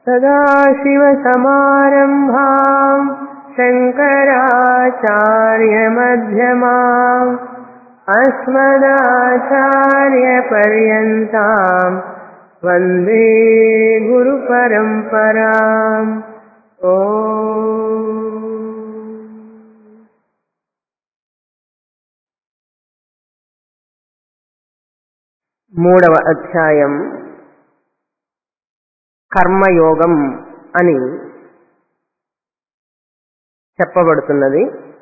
सदाशिवसमारम्भाम् शङ्कराचार्यमध्यमाम् अस्मदाचार्यपर्यन्ताम् वन्दे गुरुपरम्पराम् ओ మూడవ అధ్యాయం కర్మయోగం అని చెప్పబడుతున్నది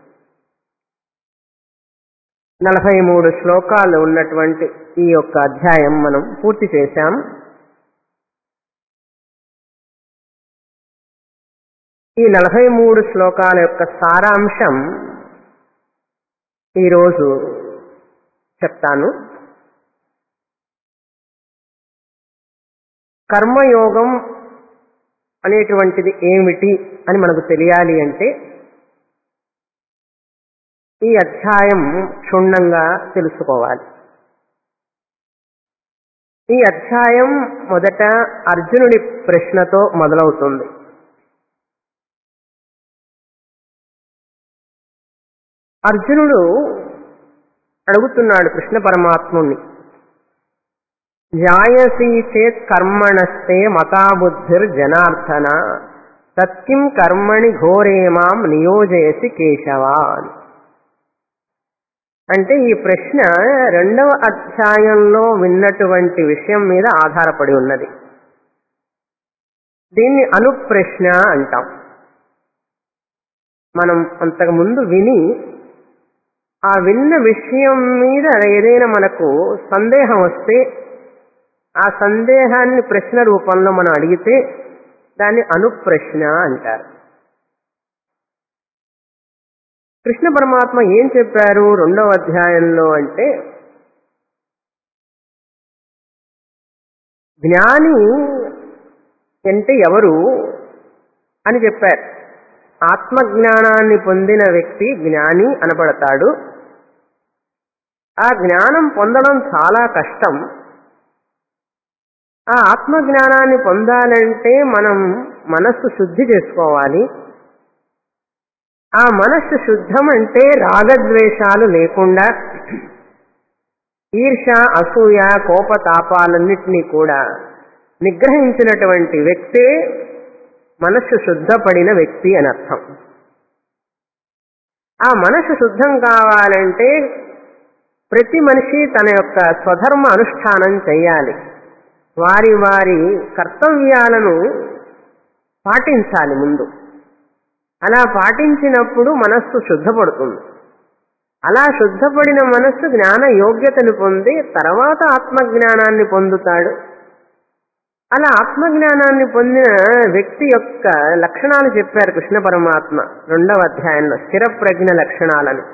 నలభై మూడు శ్లోకాలు ఉన్నటువంటి ఈ యొక్క అధ్యాయం మనం పూర్తి చేశాం ఈ నలభై మూడు శ్లోకాల యొక్క సారాంశం ఈరోజు చెప్తాను కర్మయోగం అనేటువంటిది ఏమిటి అని మనకు తెలియాలి అంటే ఈ అధ్యాయం క్షుణ్ణంగా తెలుసుకోవాలి ఈ అధ్యాయం మొదట అర్జునుడి ప్రశ్నతో మొదలవుతుంది అర్జునుడు అడుగుతున్నాడు కృష్ణ పరమాత్ముణ్ణి జాయసీ చేత్ కర్మణస్తే మతాబుద్ధిర్ జనార్దన తత్కిం కర్మణి ఘోరేమాం నియోజయసి కేశవాన్ అంటే ఈ ప్రశ్న రెండవ అధ్యాయంలో విన్నటువంటి విషయం మీద ఆధారపడి ఉన్నది దీన్ని అనుప్రశ్న అంటాం మనం అంతకుముందు విని ఆ విన్న విషయం మీద ఏదైనా మనకు సందేహం వస్తే ఆ సందేహాన్ని ప్రశ్న రూపంలో మనం అడిగితే దాన్ని అనుప్రశ్న అంటారు కృష్ణ పరమాత్మ ఏం చెప్పారు రెండవ అధ్యాయంలో అంటే జ్ఞాని అంటే ఎవరు అని చెప్పారు ఆత్మజ్ఞానాన్ని పొందిన వ్యక్తి జ్ఞాని అనబడతాడు ఆ జ్ఞానం పొందడం చాలా కష్టం ఆ ఆత్మజ్ఞానాన్ని పొందాలంటే మనం మనస్సు శుద్ధి చేసుకోవాలి ఆ మనస్సు శుద్ధం అంటే రాగద్వేషాలు లేకుండా ఈర్ష అసూయ కోపతాపాలన్నింటినీ కూడా నిగ్రహించినటువంటి వ్యక్తే మనస్సు శుద్ధపడిన వ్యక్తి అని అర్థం ఆ మనస్సు శుద్ధం కావాలంటే ప్రతి మనిషి తన యొక్క స్వధర్మ అనుష్ఠానం చేయాలి వారి వారి కర్తవ్యాలను పాటించాలి ముందు అలా పాటించినప్పుడు మనస్సు శుద్ధపడుతుంది అలా శుద్ధపడిన మనస్సు జ్ఞాన యోగ్యతను పొంది తర్వాత ఆత్మజ్ఞానాన్ని పొందుతాడు అలా ఆత్మజ్ఞానాన్ని పొందిన వ్యక్తి యొక్క లక్షణాలు చెప్పారు కృష్ణ పరమాత్మ రెండవ అధ్యాయంలో స్థిర ప్రజ్ఞ లక్షణాలని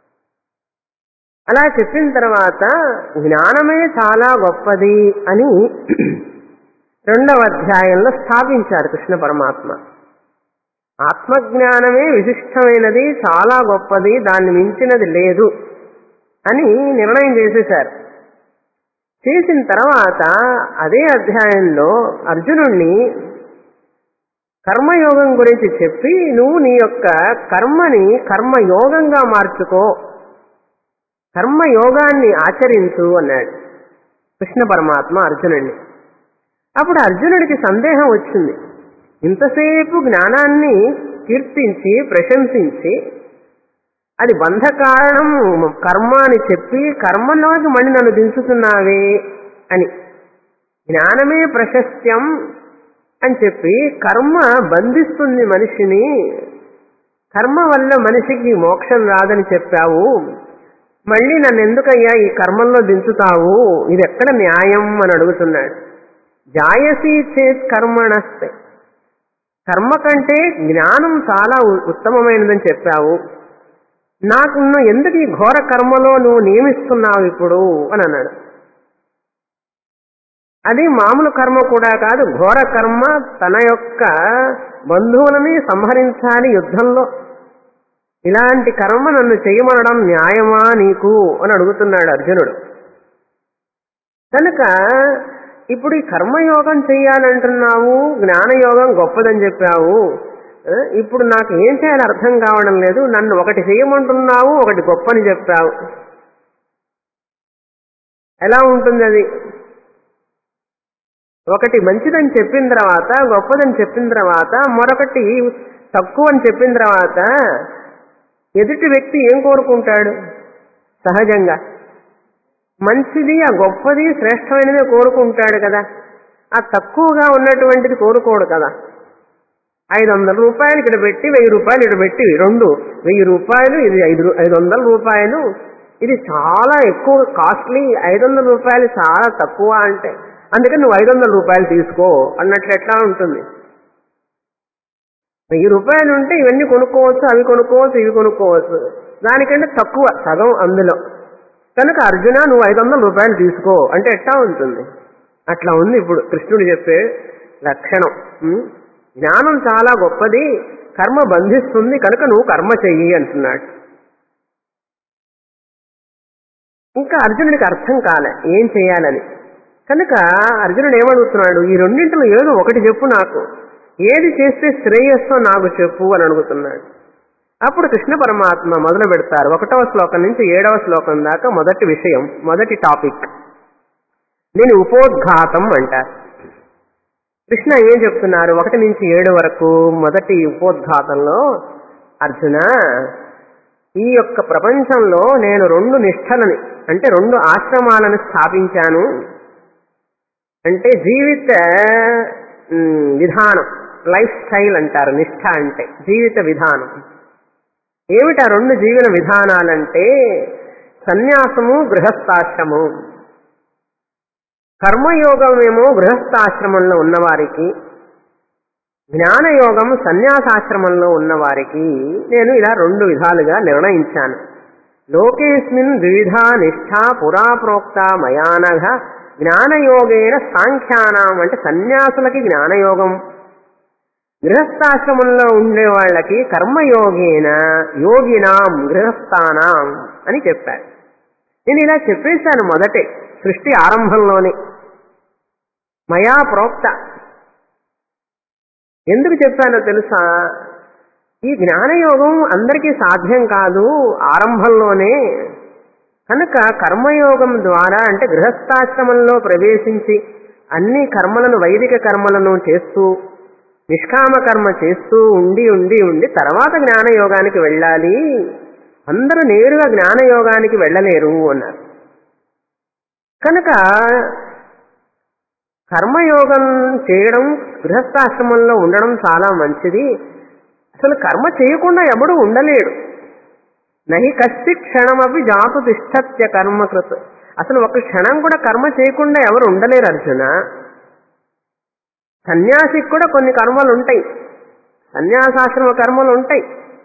అలా చెప్పిన తర్వాత జ్ఞానమే చాలా గొప్పది అని రెండవ అధ్యాయంలో స్థాపించారు కృష్ణ పరమాత్మ ఆత్మజ్ఞానమే విశిష్టమైనది చాలా గొప్పది దాన్ని మించినది లేదు అని నిర్ణయం చేసేశారు చేసిన తర్వాత అదే అధ్యాయంలో అర్జునుణ్ణి కర్మయోగం గురించి చెప్పి నువ్వు నీ యొక్క కర్మని కర్మయోగంగా మార్చుకో కర్మయోగాన్ని ఆచరించు అన్నాడు కృష్ణ పరమాత్మ అర్జునుడిని అప్పుడు అర్జునుడికి సందేహం వచ్చింది ఇంతసేపు జ్ఞానాన్ని కీర్తించి ప్రశంసించి అది బంధ కారణం కర్మ అని చెప్పి కర్మలోకి మళ్ళీ నన్ను దించుతున్నావే అని జ్ఞానమే ప్రశస్త్యం అని చెప్పి కర్మ బంధిస్తుంది మనిషిని కర్మ వల్ల మనిషికి మోక్షం రాదని చెప్పావు మళ్ళీ నన్ను ఎందుకయ్యా ఈ కర్మంలో దించుతావు ఇది ఎక్కడ న్యాయం అని అడుగుతున్నాడు జాయసీ చేత్ కర్మణస్తే కర్మ కంటే జ్ఞానం చాలా ఉత్తమమైనదని చెప్పావు నాకు నువ్వు ఎందుకు ఈ ఘోర కర్మలో నువ్వు నియమిస్తున్నావు ఇప్పుడు అని అన్నాడు అది మామూలు కర్మ కూడా కాదు ఘోర కర్మ తన యొక్క బంధువులని సంహరించాలి యుద్ధంలో ఇలాంటి కర్మ నన్ను చేయమనడం న్యాయమా నీకు అని అడుగుతున్నాడు అర్జునుడు కనుక ఇప్పుడు ఈ కర్మయోగం చెయ్యాలంటున్నావు జ్ఞానయోగం గొప్పదని చెప్పావు ఆ, ఇప్పుడు నాకు ఏం చేయాలో అర్థం కావడం లేదు నన్ను ఒకటి చేయమంటున్నావు ఒకటి గొప్పని చెప్పావు ఎలా ఉంటుంది అది ఒకటి మంచిదని చెప్పిన తర్వాత గొప్పదని చెప్పిన తర్వాత మరొకటి తక్కువ అని చెప్పిన తర్వాత ఎదుటి వ్యక్తి ఏం కోరుకుంటాడు సహజంగా మంచిది ఆ గొప్పది శ్రేష్టమైనది కోరుకుంటాడు కదా ఆ తక్కువగా ఉన్నటువంటిది కోరుకోడు కదా ఐదు వందల రూపాయలు ఇక్కడ పెట్టి వెయ్యి రూపాయలు ఇక్కడ పెట్టి రెండు వెయ్యి రూపాయలు ఇది ఐదు రూ- ఐదు వందల రూపాయలు ఇది చాలా ఎక్కువ కాస్ట్లీ ఐదు వందల రూపాయలు చాలా తక్కువ అంటే అందుకని నువ్వు ఐదు వందల రూపాయలు తీసుకో అన్నట్లు ఎట్లా ఉంటుంది వెయ్యి రూపాయలు ఉంటే ఇవన్నీ కొనుక్కోవచ్చు అవి కొనుక్కోవచ్చు ఇవి కొనుక్కోవచ్చు దానికంటే తక్కువ సగం అందులో కనుక అర్జున నువ్వు ఐదు వందల రూపాయలు తీసుకో అంటే ఎట్లా ఉంటుంది అట్లా ఉంది ఇప్పుడు కృష్ణుడు చెప్పే లక్షణం ఉం? జ్ఞానం చాలా గొప్పది కర్మ బంధిస్తుంది కనుక నువ్వు కర్మ చెయ్యి అంటున్నాడు ఇంకా అర్జునుడికి అర్థం కాలే ఏం చేయాలని కనుక అర్జునుడు ఏమడుగుతున్నాడు ఈ రెండింటిలో ఏదో ఒకటి చెప్పు నాకు ఏది చేస్తే శ్రేయస్సో నాకు చెప్పు అని అడుగుతున్నాడు అప్పుడు కృష్ణ పరమాత్మ మొదలు పెడతారు ఒకటవ శ్లోకం నుంచి ఏడవ శ్లోకం దాకా మొదటి విషయం మొదటి టాపిక్ దీని ఉపోద్ఘాతం అంటారు కృష్ణ ఏం చెప్తున్నారు ఒకటి నుంచి ఏడు వరకు మొదటి ఉపోద్ఘాతంలో అర్జున ఈ యొక్క ప్రపంచంలో నేను రెండు నిష్ఠలని అంటే రెండు ఆశ్రమాలను స్థాపించాను అంటే జీవిత మ్, విధానం లైఫ్ స్టైల్ అంటారు నిష్ఠ అంటే జీవిత విధానం ఏమిటా రెండు జీవన విధానాలంటే సన్యాసము గృహస్థాశ్రము కర్మయోగమేమో గృహస్థాశ్రమంలో ఉన్నవారికి జ్ఞానయోగం సన్యాసాశ్రమంలో ఉన్నవారికి నేను ఇలా రెండు విధాలుగా నిర్ణయించాను లోకేస్మిన్ ద్విధా నిష్ఠ పురా ప్రోక్త మయానఘ జ్ఞానయోగేన సాంఖ్యానాం అంటే సన్యాసులకి జ్ఞానయోగం గృహస్థాశ్రమంలో ఉండే వాళ్ళకి కర్మయోగేన యోగినాం గృహస్థానాం అని చెప్పారు నేను ఇలా చెప్పేశాను మొదటే సృష్టి ఆరంభంలోనే మయా ప్రోక్త ఎందుకు చెప్పానో తెలుసా ఈ జ్ఞానయోగం అందరికీ సాధ్యం కాదు ఆరంభంలోనే కనుక కర్మయోగం ద్వారా అంటే గృహస్థాశ్రమంలో ప్రవేశించి అన్ని కర్మలను వైదిక కర్మలను చేస్తూ నిష్కామ కర్మ చేస్తూ ఉండి ఉండి ఉండి తర్వాత జ్ఞానయోగానికి వెళ్ళాలి అందరూ నేరుగా జ్ఞానయోగానికి వెళ్ళలేరు అన్నారు కనుక కర్మయోగం చేయడం గృహస్థాశ్రమంలో ఉండడం చాలా మంచిది అసలు కర్మ చేయకుండా ఎవడు ఉండలేడు నహి కస్తి క్షణమపి జాతు తిష్టత్య కర్మకృత్ అసలు ఒక క్షణం కూడా కర్మ చేయకుండా ఎవరు ఉండలేరు అర్జున సన్యాసికి కూడా కొన్ని కర్మలు ఉంటాయి సన్యాసాశ్రమ కర్మలు ఉంటాయి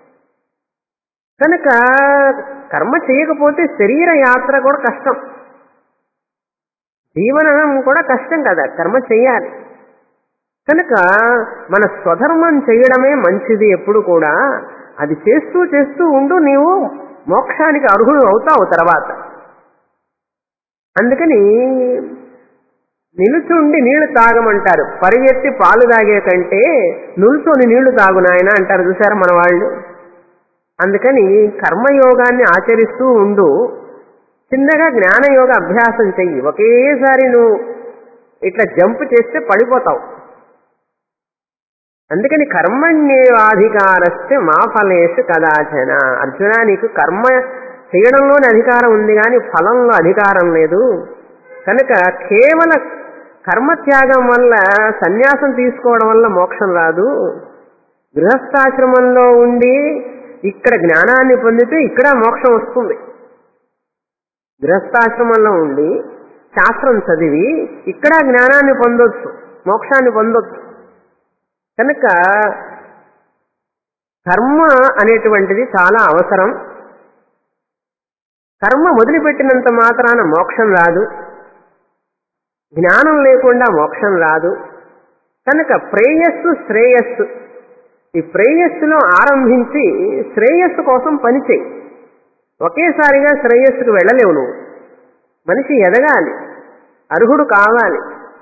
కనుక కర్మ చేయకపోతే శరీర యాత్ర కూడా కష్టం జీవనం కూడా కష్టం కదా కర్మ చేయాలి కనుక మన స్వధర్మం చేయడమే మంచిది ఎప్పుడు కూడా అది చేస్తూ చేస్తూ ఉండు నీవు మోక్షానికి అర్హుడు అవుతావు తర్వాత అందుకని నిలుచుండి నీళ్లు తాగమంటారు పరిగెత్తి పాలు తాగే కంటే నిలుచొని నీళ్లు తాగు నాయన అంటారు చూసారా మన వాళ్ళు అందుకని కర్మయోగాన్ని ఆచరిస్తూ ఉండు చిన్నగా జ్ఞానయోగ అభ్యాసం చెయ్యి ఒకేసారి నువ్వు ఇట్లా జంప్ చేస్తే పడిపోతావు అందుకని కర్మణ్యేవాధికారస్తే మా ఫలేషు కదాచన అర్జున నీకు కర్మ చేయడంలోనే అధికారం ఉంది కానీ ఫలంలో అధికారం లేదు కనుక కేవల కర్మత్యాగం వల్ల సన్యాసం తీసుకోవడం వల్ల మోక్షం రాదు గృహస్థాశ్రమంలో ఉండి ఇక్కడ జ్ఞానాన్ని పొందితే ఇక్కడ మోక్షం వస్తుంది గృహస్థాశ్రమంలో ఉండి శాస్త్రం చదివి ఇక్కడ జ్ఞానాన్ని పొందొచ్చు మోక్షాన్ని పొందొచ్చు కనుక కర్మ అనేటువంటిది చాలా అవసరం కర్మ మొదలుపెట్టినంత మాత్రాన మోక్షం రాదు జ్ఞానం లేకుండా మోక్షం రాదు కనుక ప్రేయస్సు శ్రేయస్సు ఈ ప్రేయస్సులో ఆరంభించి శ్రేయస్సు కోసం పనిచేయి ఒకేసారిగా శ్రేయస్సుకు వెళ్ళలేవు నువ్వు మనిషి ఎదగాలి అర్హుడు కావాలి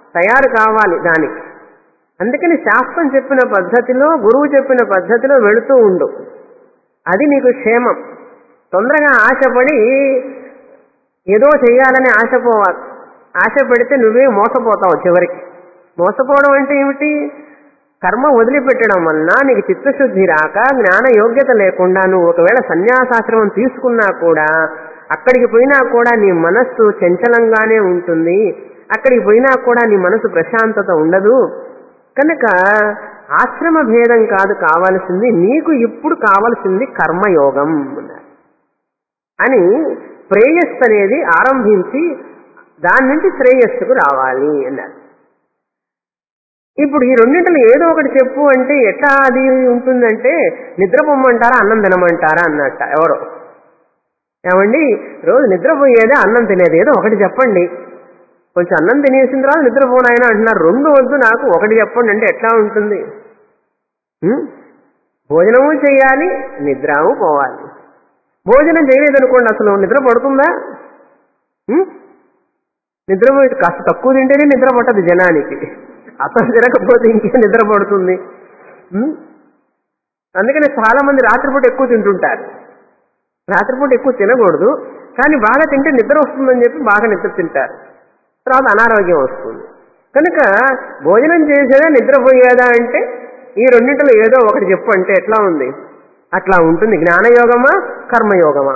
తయారు కావాలి దానికి అందుకని శాస్త్రం చెప్పిన పద్ధతిలో గురువు చెప్పిన పద్ధతిలో వెళుతూ ఉండు అది నీకు క్షేమం తొందరగా ఆశపడి ఏదో చెయ్యాలని ఆశపోవాలి ఆశ పెడితే నువ్వే మోసపోతావు చివరికి మోసపోవడం అంటే ఏమిటి కర్మ వదిలిపెట్టడం వలన నీకు చిత్తశుద్ధి రాక జ్ఞాన యోగ్యత లేకుండా నువ్వు ఒకవేళ సన్యాసాశ్రమం తీసుకున్నా కూడా అక్కడికి పోయినా కూడా నీ మనస్సు చంచలంగానే ఉంటుంది అక్కడికి పోయినా కూడా నీ మనసు ప్రశాంతత ఉండదు కనుక ఆశ్రమ భేదం కాదు కావాల్సింది నీకు ఇప్పుడు కావలసింది కర్మయోగం అన్నారు అని ప్రేయస్సు అనేది ఆరంభించి దాని నుంచి శ్రేయస్సుకు రావాలి అన్నారు ఇప్పుడు ఈ రెండింటిలో ఏదో ఒకటి చెప్పు అంటే ఎట్లా అది ఉంటుందంటే నిద్రపోమ్మంటారా అన్నం తినమంటారా అన్నట్ట ఎవరో ఏమండి రోజు నిద్రపోయేదే అన్నం తినేది ఏదో ఒకటి చెప్పండి కొంచెం అన్నం తినేసిన తర్వాత నిద్రపోనాయన అంటున్నారు రెండు వద్దు నాకు ఒకటి చెప్పండి అంటే ఎట్లా ఉంటుంది ఉం? భోజనము చేయాలి నిద్రము పోవాలి భోజనం చేయలేదనుకోండి అసలు నిద్ర పడుతుందా ఉం? నిద్ర పోయి కాస్త తక్కువ తింటేనే నిద్ర పట్టదు జనానికి అసలు తినకపోతే ఇంకే నిద్ర పడుతుంది ఉం? అందుకని చాలా మంది రాత్రిపూట ఎక్కువ తింటుంటారు రాత్రిపూట ఎక్కువ తినకూడదు కానీ బాగా తింటే నిద్ర వస్తుందని చెప్పి బాగా నిద్ర తింటారు తర్వాత అనారోగ్యం వస్తుంది కనుక భోజనం చేసేదా నిద్రపోయేదా అంటే ఈ రెండింటిలో ఏదో ఒకటి చెప్పు అంటే ఎట్లా ఉంది అట్లా ఉంటుంది జ్ఞానయోగమా కర్మయోగమా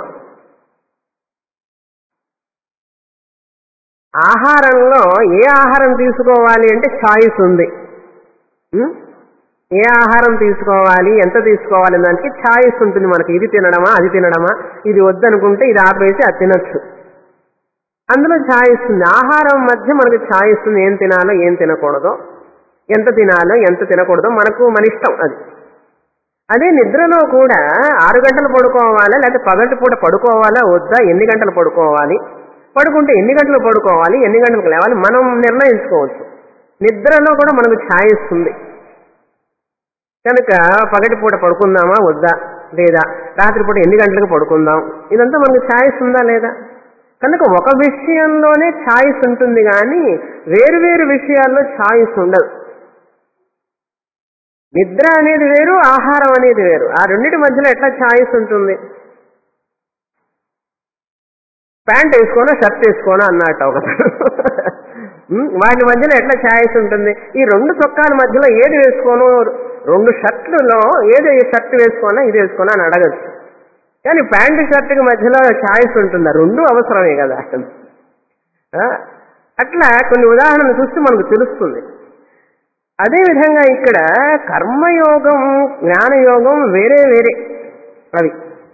ఆహారంలో ఏ ఆహారం తీసుకోవాలి అంటే చాయిస్ ఉంది ఉం? ఏ ఆహారం తీసుకోవాలి ఎంత తీసుకోవాలి దానికి ఛాయిస్ ఉంటుంది మనకి ఇది తినడమా అది తినడమా ఇది వద్దనుకుంటే ఇది ఆపేసి అది తినొచ్చు అందులో ఛాయిస్ ఉంది ఆహారం మధ్య మనకి ఛాయిస్ ఉంది ఏం తినాలో ఏం తినకూడదో ఎంత తినాలో ఎంత తినకూడదో మనకు మన ఇష్టం అది అదే నిద్రలో కూడా ఆరు గంటలు పడుకోవాలా లేకపోతే పగటి పూట పడుకోవాలా వద్దా ఎన్ని గంటలు పడుకోవాలి పడుకుంటే ఎన్ని గంటలు పడుకోవాలి ఎన్ని గంటలకు లేవాలి మనం నిర్ణయించుకోవచ్చు నిద్రలో కూడా మనకు ఛాయిస్ ఉంది కనుక పగటి పూట పడుకుందామా వద్దా లేదా రాత్రిపూట ఎన్ని గంటలకు పడుకుందాం ఇదంతా మనకు ఛాయిస్ ఉందా లేదా కనుక ఒక విషయంలోనే ఛాయిస్ ఉంటుంది కానీ వేరు వేరు విషయాల్లో ఛాయిస్ ఉండదు నిద్ర అనేది వేరు ఆహారం అనేది వేరు ఆ రెండింటి మధ్యలో ఎట్లా ఛాయిస్ ఉంటుంది ప్యాంట్ వేసుకోనా షర్ట్ వేసుకోనా అన్నట్టు ఒకతను ఉమ్, వాటి మధ్యలో ఎట్లా ఛాయిస్ ఉంటుంది ఈ రెండు చొక్కాల మధ్యలో ఏది వేసుకోను రెండు షర్ట్లలో ఏది షర్ట్ వేసుకోనా ఇది వేసుకోనా అని అడగచ్చు కానీ ప్యాంటు షర్ట్కి మధ్యలో ఛాయిస్ ఉంటుందా రెండు అవసరమే కదా ఆ, అట్లా కొన్ని ఉదాహరణలు చూస్తే మనకు తెలుస్తుంది అదేవిధంగా ఇక్కడ కర్మయోగం జ్ఞానయోగం వేరే వేరే అవి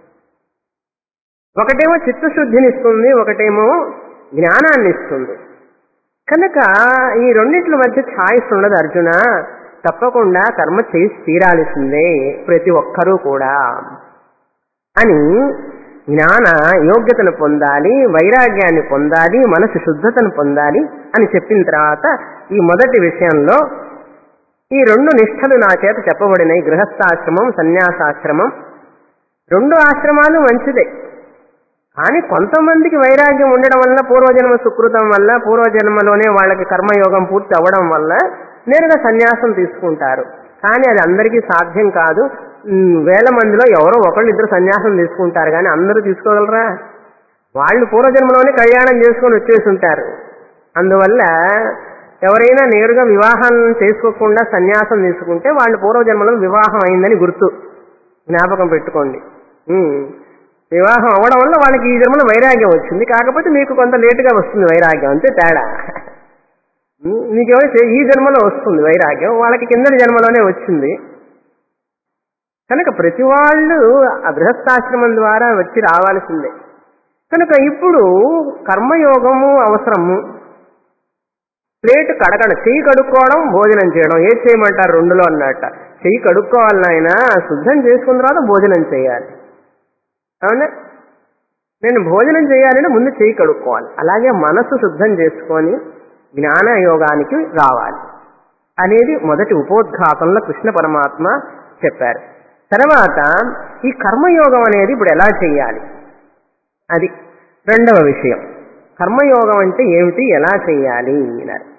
ఒకటేమో చిత్తశుద్ధినిస్తుంది ఒకటేమో జ్ఞానాన్ని ఇస్తుంది కనుక ఈ రెండింటి మధ్య ఛాయిస్ ఉండదు అర్జున తప్పకుండా కర్మ చేసి తీరాల్సిందే ప్రతి ఒక్కరూ కూడా అని జ్ఞాన యోగ్యతను పొందాలి వైరాగ్యాన్ని పొందాలి మనసు శుద్ధతను పొందాలి అని చెప్పిన తర్వాత ఈ మొదటి విషయంలో ఈ రెండు నిష్ఠలు నా చేత చెప్పబడినాయి గృహస్థాశ్రమం సన్యాసాశ్రమం రెండు ఆశ్రమాలు మంచిదే కానీ కొంతమందికి వైరాగ్యం ఉండడం వల్ల పూర్వజన్మ సుకృతం వల్ల పూర్వజన్మలోనే వాళ్ళకి కర్మయోగం పూర్తి అవ్వడం వల్ల నేరుగా సన్యాసం తీసుకుంటారు కానీ అది అందరికీ సాధ్యం కాదు ఉమ్, వేల మందిలో ఎవరో ఒకళ్ళు ఇద్దరు సన్యాసం తీసుకుంటారు కానీ అందరూ తీసుకోగలరా వాళ్ళు పూర్వజన్మలోనే కళ్యాణం చేసుకొని వచ్చేసి ఉంటారు అందువల్ల ఎవరైనా నేరుగా వివాహం చేసుకోకుండా సన్యాసం తీసుకుంటే వాళ్ళు పూర్వజన్మలో వివాహం అయిందని గుర్తు జ్ఞాపకం పెట్టుకోండి ఉమ్. వివాహం అవ్వడం వల్ల వాళ్ళకి ఈ జన్మలో వైరాగ్యం వచ్చింది కాకపోతే మీకు కొంత లేటుగా వస్తుంది వైరాగ్యం అంతే తేడా ఉమ్, మీకేమైతే ఈ జన్మలో వస్తుంది వైరాగ్యం వాళ్ళకి కిందటి జన్మలోనే వచ్చింది కనుక ప్రతి వాళ్ళు ఆ గృహస్థాశ్రమం ద్వారా వచ్చి రావాల్సిందే కనుక ఇప్పుడు కర్మయోగము అవసరము ప్లేట్ కడగడం చెయ్యి కడుక్కోవడం భోజనం చేయడం ఏది చేయమంటారు రెండులో అన్నట్ట చెయ్యి కడుక్కోవాలి నాయన శుద్ధం చేసుకున్న తర్వాత భోజనం చేయాలి అవునా నేను భోజనం చేయాలంటే ముందు చెయ్యి కడుక్కోవాలి అలాగే మనసు శుద్ధం చేసుకొని జ్ఞాన యోగానికి రావాలి అనేది మొదటి ఉపోద్ఘాతంలో కృష్ణ పరమాత్మ చెప్పారు తర్వాత ఈ కర్మయోగం అనేది ఇప్పుడు ఎలా చేయాలి అది రెండవ విషయం కర్మయోగం అంటే ఏమిటి ఎలా చేయాలి అన్నారు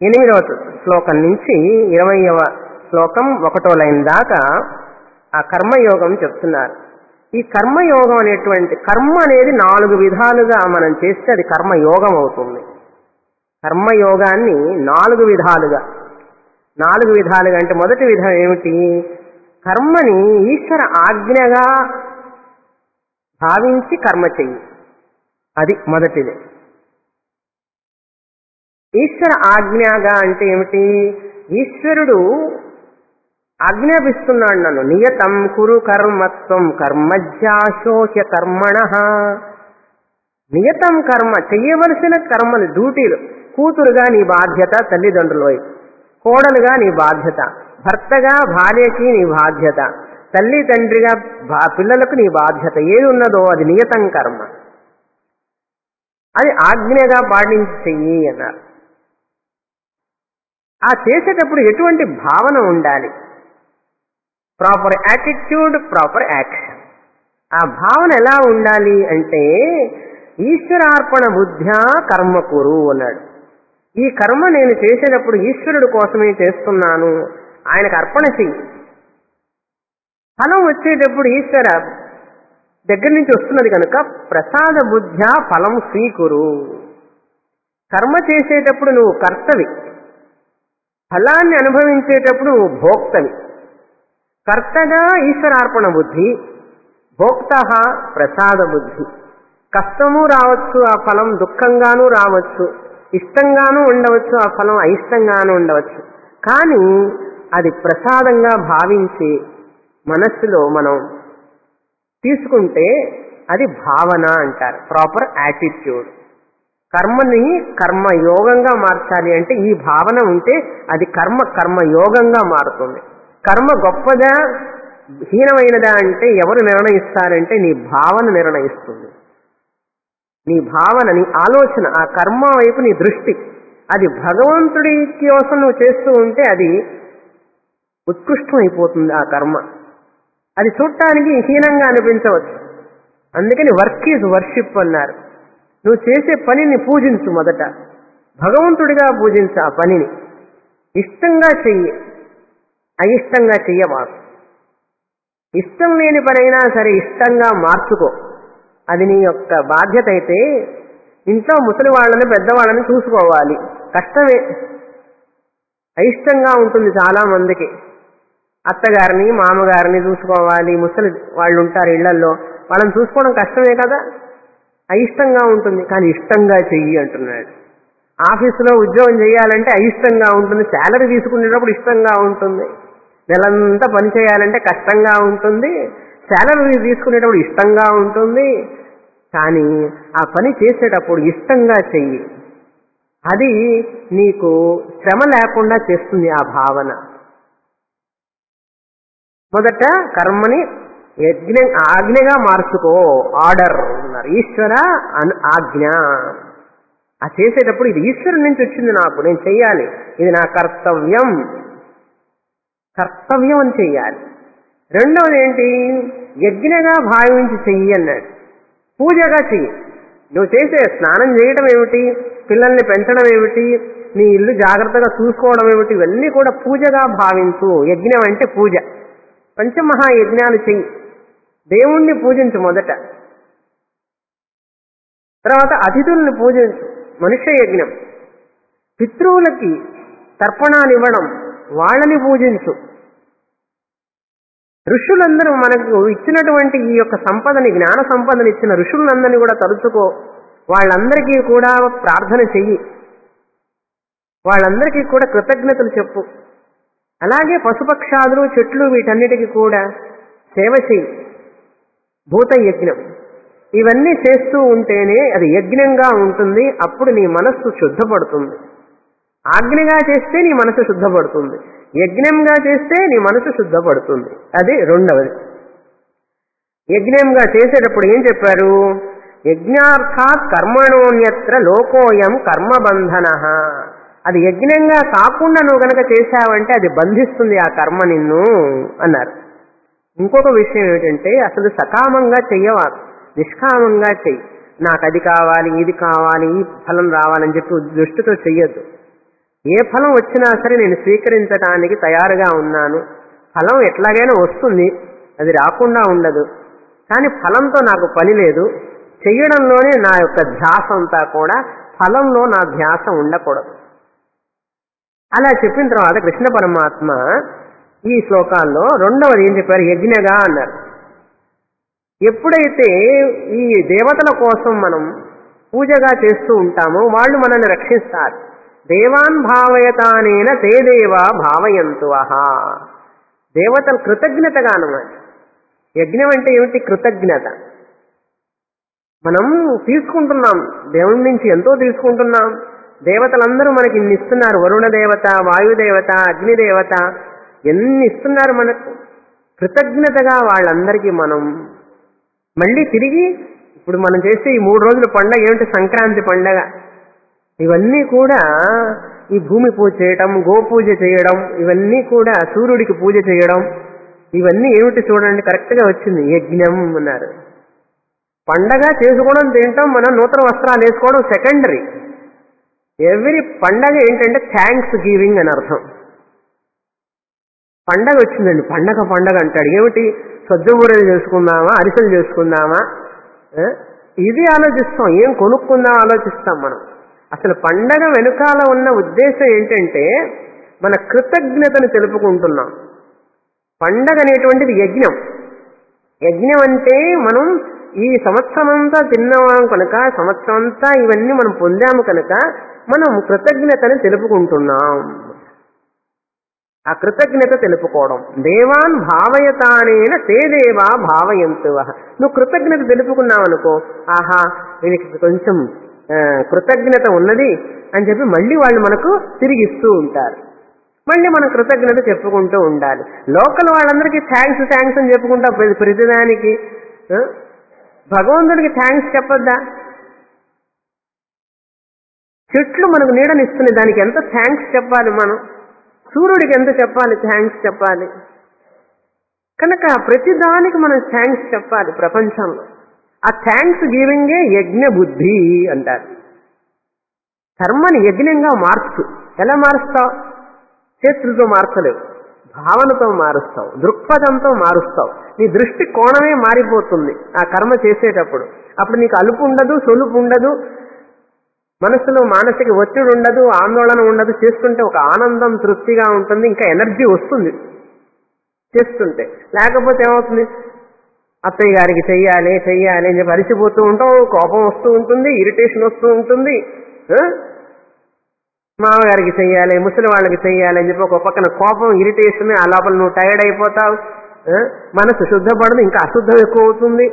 ఎనిమిదవ శ్లోకం నుంచి ఇరవయవ శ్లోకం ఒకటో లైన్ దాకా ఆ కర్మయోగం చెప్తున్నారు ఈ కర్మయోగం అనేటువంటి కర్మ అనేది నాలుగు విధాలుగా మనం చేస్తే అది కర్మయోగం అవుతుంది కర్మయోగాన్ని నాలుగు విధాలుగా నాలుగు విధాలుగా అంటే మొదటి విధం ఏమిటి కర్మని ఈశ్వర ఆజ్ఞగా భావించి కర్మ చెయ్యి అది మొదటిది ఈశ్వర ఆజ్ఞగా అంటే ఏమిటి ఈశ్వరుడు ఆజ్ఞాపిస్తున్నాడు నన్ను నియతం కురు కర్మత్వం కర్మజ్యాశోహ్య కర్మణ నియతం కర్మ చెయ్యవలసిన కర్మలు డ్యూటీలు కూతురుగా నీ బాధ్యత తల్లిదండ్రుల వైపు కోడలుగా నీ బాధ్యత భర్తగా భార్యకి నీ బాధ్యత తల్లి తండ్రిగా భా- పిల్లలకు నీ బాధ్యత ఏది ఉన్నదో అది నియతం కర్మ అది ఆజ్ఞగా పాటించి చెయ్యి అన్నారు ఆ చేసేటప్పుడు ఎటువంటి భావన ఉండాలి ప్రాపర్ యాటిట్యూడ్ ప్రాపర్ యాక్షన్ ఆ భావన ఎలా ఉండాలి అంటే ఈశ్వరార్పణ బుద్ధ్యా కర్మ కురు అన్నాడు ఈ కర్మ నేను చేసేటప్పుడు ఈశ్వరుడు కోసమే చేస్తున్నాను ఆయనకు అర్పణ చెయ్యి ఫలం వచ్చేటప్పుడు ఈశ్వర దగ్గర నుంచి వస్తున్నది కనుక ప్రసాద బుద్ధ్యా ఫలం స్వీకురు కర్మ చేసేటప్పుడు నువ్వు కర్తవి ఫలాన్ని అనుభవించేటప్పుడు నువ్వు భోక్తవి కర్తగా ఈశ్వరార్పణ బుద్ధి భోక్త ప్రసాద బుద్ధి కష్టము రావచ్చు ఆ ఫలం దుఃఖంగానూ రావచ్చు ఇష్టంగానూ ఉండవచ్చు ఆ ఫలం అయిష్టంగానూ ఉండవచ్చు కానీ అది ప్రసాదంగా భావించి మనస్సులో మనం తీసుకుంటే అది భావన అంటారు ప్రాపర్ యాటిట్యూడ్ కర్మని కర్మ యోగంగా మార్చాలి అంటే ఈ భావన ఉంటే అది కర్మ కర్మ యోగంగా మారుతుంది కర్మ గొప్పదా హీనమైనదా అంటే ఎవరు నిర్ణయిస్తారంటే నీ భావన నిర్ణయిస్తుంది నీ భావన నీ ఆలోచన ఆ కర్మ వైపు నీ దృష్టి అది భగవంతుడి కోసం నువ్వు చేస్తూ ఉంటే అది ఉత్కృష్టమైపోతుంది ఆ కర్మ అది చూడటానికి హీనంగా అనిపించవచ్చు అందుకని వర్క్ ఈజ్ వర్షిప్ అన్నారు నువ్వు చేసే పనిని పూజించు మొదట భగవంతుడిగా పూజించు ఆ పనిని ఇష్టంగా చెయ్యి అయిష్టంగా చెయ్యమాకు ఇష్టం లేని పనైనా సరే ఇష్టంగా మార్చుకో అది నీ యొక్క బాధ్యత అయితే ఇంట్లో ముసలి వాళ్ళని పెద్దవాళ్ళని చూసుకోవాలి కష్టమే అయిష్టంగా ఉంటుంది చాలా మందికి అత్తగారిని మామగారిని చూసుకోవాలి ముసలి వాళ్ళు ఉంటారు ఇళ్లల్లో వాళ్ళని చూసుకోవడం కష్టమే కదా అయిష్టంగా ఉంటుంది కానీ ఇష్టంగా చెయ్యి అంటున్నాడు ఆఫీసులో ఉద్యోగం చేయాలంటే అయిష్టంగా ఉంటుంది శాలరీ తీసుకునేటప్పుడు ఇష్టంగా ఉంటుంది నెలంతా పని చేయాలంటే కష్టంగా ఉంటుంది శాలరీ తీసుకునేటప్పుడు ఇష్టంగా ఉంటుంది కానీ ఆ పని చేసేటప్పుడు ఇష్టంగా చెయ్యి అది నీకు శ్రమ లేకుండా చేస్తుంది ఆ భావన మొదట కర్మని యజ్ఞ ఆజ్ఞగా మార్చుకో ఆర్డర్ అన్నారు ఈశ్వర అన్ ఆజ్ఞ ఆ చేసేటప్పుడు ఇది ఈశ్వరుడి నుంచి వచ్చింది నాకు నేను చెయ్యాలి ఇది నా కర్తవ్యం కర్తవ్యం అని చెయ్యాలి రెండవది ఏంటి యజ్ఞగా భావించి చెయ్యి అన్నాడు పూజగా చెయ్యి నువ్వు చేసే స్నానం చేయడం ఏమిటి పిల్లల్ని పెంచడం ఏమిటి నీ ఇల్లు జాగ్రత్తగా చూసుకోవడం ఏమిటి ఇవన్నీ కూడా పూజగా భావించు యజ్ఞం అంటే పూజ పంచమహాయజ్ఞాలు చెయ్యి దేవుణ్ణి పూజించు మొదట తర్వాత అతిథుల్ని పూజించు మనుష్య యజ్ఞం పితృవులకి తర్పణాలు ఇవ్వడం వాళ్ళని పూజించు ఋషులందరూ మనకు ఇచ్చినటువంటి ఈ యొక్క సంపదని జ్ఞాన సంపదని ఇచ్చిన ఋషులందరినీ కూడా తలుచుకో వాళ్ళందరికీ కూడా ప్రార్థన చెయ్యి వాళ్ళందరికీ కూడా కృతజ్ఞతలు చెప్పు అలాగే పశుపక్షాదులు చెట్లు వీటన్నిటికీ కూడా సేవ చెయ్యి భూత యజ్ఞం ఇవన్నీ చేస్తూ ఉంటేనే అది యజ్ఞంగా ఉంటుంది అప్పుడు నీ మనస్సు శుద్ధపడుతుంది ఆజ్ఞగా చేస్తే నీ మనసు శుద్ధపడుతుంది యజ్ఞంగా చేస్తే నీ మనసు శుద్ధపడుతుంది అది రెండవది యజ్ఞంగా చేసేటప్పుడు ఏం చెప్పారు యజ్ఞార్థాత్ కర్మణోన్యత్ర లోకోయం కర్మబంధన అది యజ్ఞంగా కాకుండా నువ్వు గనక చేశావంటే అది బంధిస్తుంది ఆ కర్మ నిన్ను అన్నారు ఇంకొక విషయం ఏమిటంటే అసలు సకామంగా చెయ్యవా నిష్కామంగా చెయ్యి నాకు అది కావాలి ఇది కావాలి ఈ ఫలం రావాలని చెప్పి దృష్టితో చెయ్యొద్దు ఏ ఫలం వచ్చినా సరే నేను స్వీకరించడానికి తయారుగా ఉన్నాను ఫలం ఎట్లాగైనా వస్తుంది అది రాకుండా ఉండదు కానీ ఫలంతో నాకు పని లేదు చెయ్యడంలోనే నా యొక్క ధ్యాస అంతా కూడా ఫలంలో నా ధ్యాస ఉండకూడదు అలా చెప్పిన తర్వాత కృష్ణ పరమాత్మ ఈ శ్లోకాల్లో రెండవది ఏం చెప్పారు యజ్ఞగా అన్నారు ఎప్పుడైతే ఈ దేవతల కోసం మనం పూజగా చేస్తూ ఉంటామో వాళ్ళు మనల్ని రక్షిస్తారు దేవాన్ భావయతానేన తే దేవా భావయంతు అహా దేవతలు కృతజ్ఞతగా అన్నమాట యజ్ఞం అంటే ఏమిటి కృతజ్ఞత మనం తీసుకుంటున్నాం దేవుడి నుంచి ఎంతో తీసుకుంటున్నాం దేవతలందరూ మనకి ఇన్ని ఇస్తున్నారు వరుణ దేవత వాయుదేవత అగ్నిదేవత ఎన్ని ఇస్తున్నారు మనకు కృతజ్ఞతగా వాళ్ళందరికీ మనం మళ్ళీ తిరిగి ఇప్పుడు మనం చేసే ఈ మూడు రోజుల పండగ ఏమిటి సంక్రాంతి పండగ ఇవన్నీ కూడా ఈ భూమి పూజ చేయడం గోపూజ చేయడం ఇవన్నీ కూడా సూర్యుడికి పూజ చేయడం ఇవన్నీ ఏమిటి చూడండి కరెక్ట్గా వచ్చింది యజ్ఞం అన్నారు పండగ చేసుకోవడం తింటాం మనం నూతన వస్త్రాలు వేసుకోవడం సెకండరీ ఎవ్రీ పండగ ఏంటంటే థ్యాంక్స్ గివింగ్ అని అర్థం పండగ వచ్చిందండి పండగ పండగ అంటాడు ఏమిటి సజ్జబూరలు చేసుకుందామా అరిసెలు చేసుకుందామా ఆ? ఇది ఆలోచిస్తాం ఏం కొనుక్కుందాం ఆలోచిస్తాం మనం అసలు పండగ వెనుకాల ఉన్న ఉద్దేశం ఏంటంటే మన కృతజ్ఞతను తెలుపుకుంటున్నాం పండగ అనేటువంటిది యజ్ఞం యజ్ఞం అంటే మనం ఈ సంవత్సరం అంతా తిన్నాం కనుక సంవత్సరం అంతా ఇవన్నీ మనం పొందాము కనుక మనం కృతజ్ఞతని తెలుపుకుంటున్నాం ఆ కృతజ్ఞత తెలుపుకోవడం దేవాన్ భావయతానేన తే దేవా భావయంతు నువ్వు కృతజ్ఞత తెలుపుకున్నావు అనుకో ఆహా వీనికి కొంచెం ఆ, కృతజ్ఞత ఉన్నది అని చెప్పి మళ్ళీ వాళ్ళు మనకు తిరిగి ఇస్తూ ఉంటారు మళ్ళీ మనం కృతజ్ఞత చెప్పుకుంటూ ఉండాలి లోకల్ వాళ్ళందరికీ థ్యాంక్స్ థ్యాంక్స్ అని చెప్పుకుంటా ప్రతి ప్రతిదానికి ఆ? భగవంతుడికి థ్యాంక్స్ చెప్పొద్దా చెట్లు మనకు నీడనిస్తున్నాయి దానికి ఎంత థ్యాంక్స్ చెప్పాలి మనం సూర్యుడికి ఎంత చెప్పాలి థ్యాంక్స్ చెప్పాలి కనుక ప్రతిదానికి మనం థ్యాంక్స్ చెప్పాలి ప్రపంచంలో ఆ థ్యాంక్స్ గివింగే యజ్ఞ బుద్ధి అంటారు కర్మని యజ్ఞంగా మార్చు ఎలా మారుస్తావు చేతులతో మార్చలేవు భావనతో మారుస్తావు దృక్పథంతో మారుస్తావు నీ దృష్టి కోణమే మారిపోతుంది ఆ కర్మ చేసేటప్పుడు అప్పుడు నీకు అలుపు ఉండదు సొలుపు ఉండదు మనసులో మానసిక ఒత్తిడి ఉండదు ఆందోళన ఉండదు చేస్తుంటే ఒక ఆనందం తృప్తిగా ఉంటుంది ఇంకా ఎనర్జీ వస్తుంది చేస్తుంటే లేకపోతే ఏమవుతుంది అత్తయ్య గారికి చెయ్యాలి చెయ్యాలి అని చెప్పి అరిచిపోతూ ఉంటాం కోపం వస్తూ ఉంటుంది ఇరిటేషన్ వస్తూ ఉంటుంది ఆ? మామగారికి చెయ్యాలి ముసలి వాళ్ళకి చెయ్యాలి అని చెప్పి ఒక పక్కన కోపం ఇరిటేషన్ ఆ లోపల నువ్వు టైర్డ్ అయిపోతావు ఆ? మనసు శుద్ధపడదు ఇంకా అశుద్ధం ఎక్కువ అవుతుంది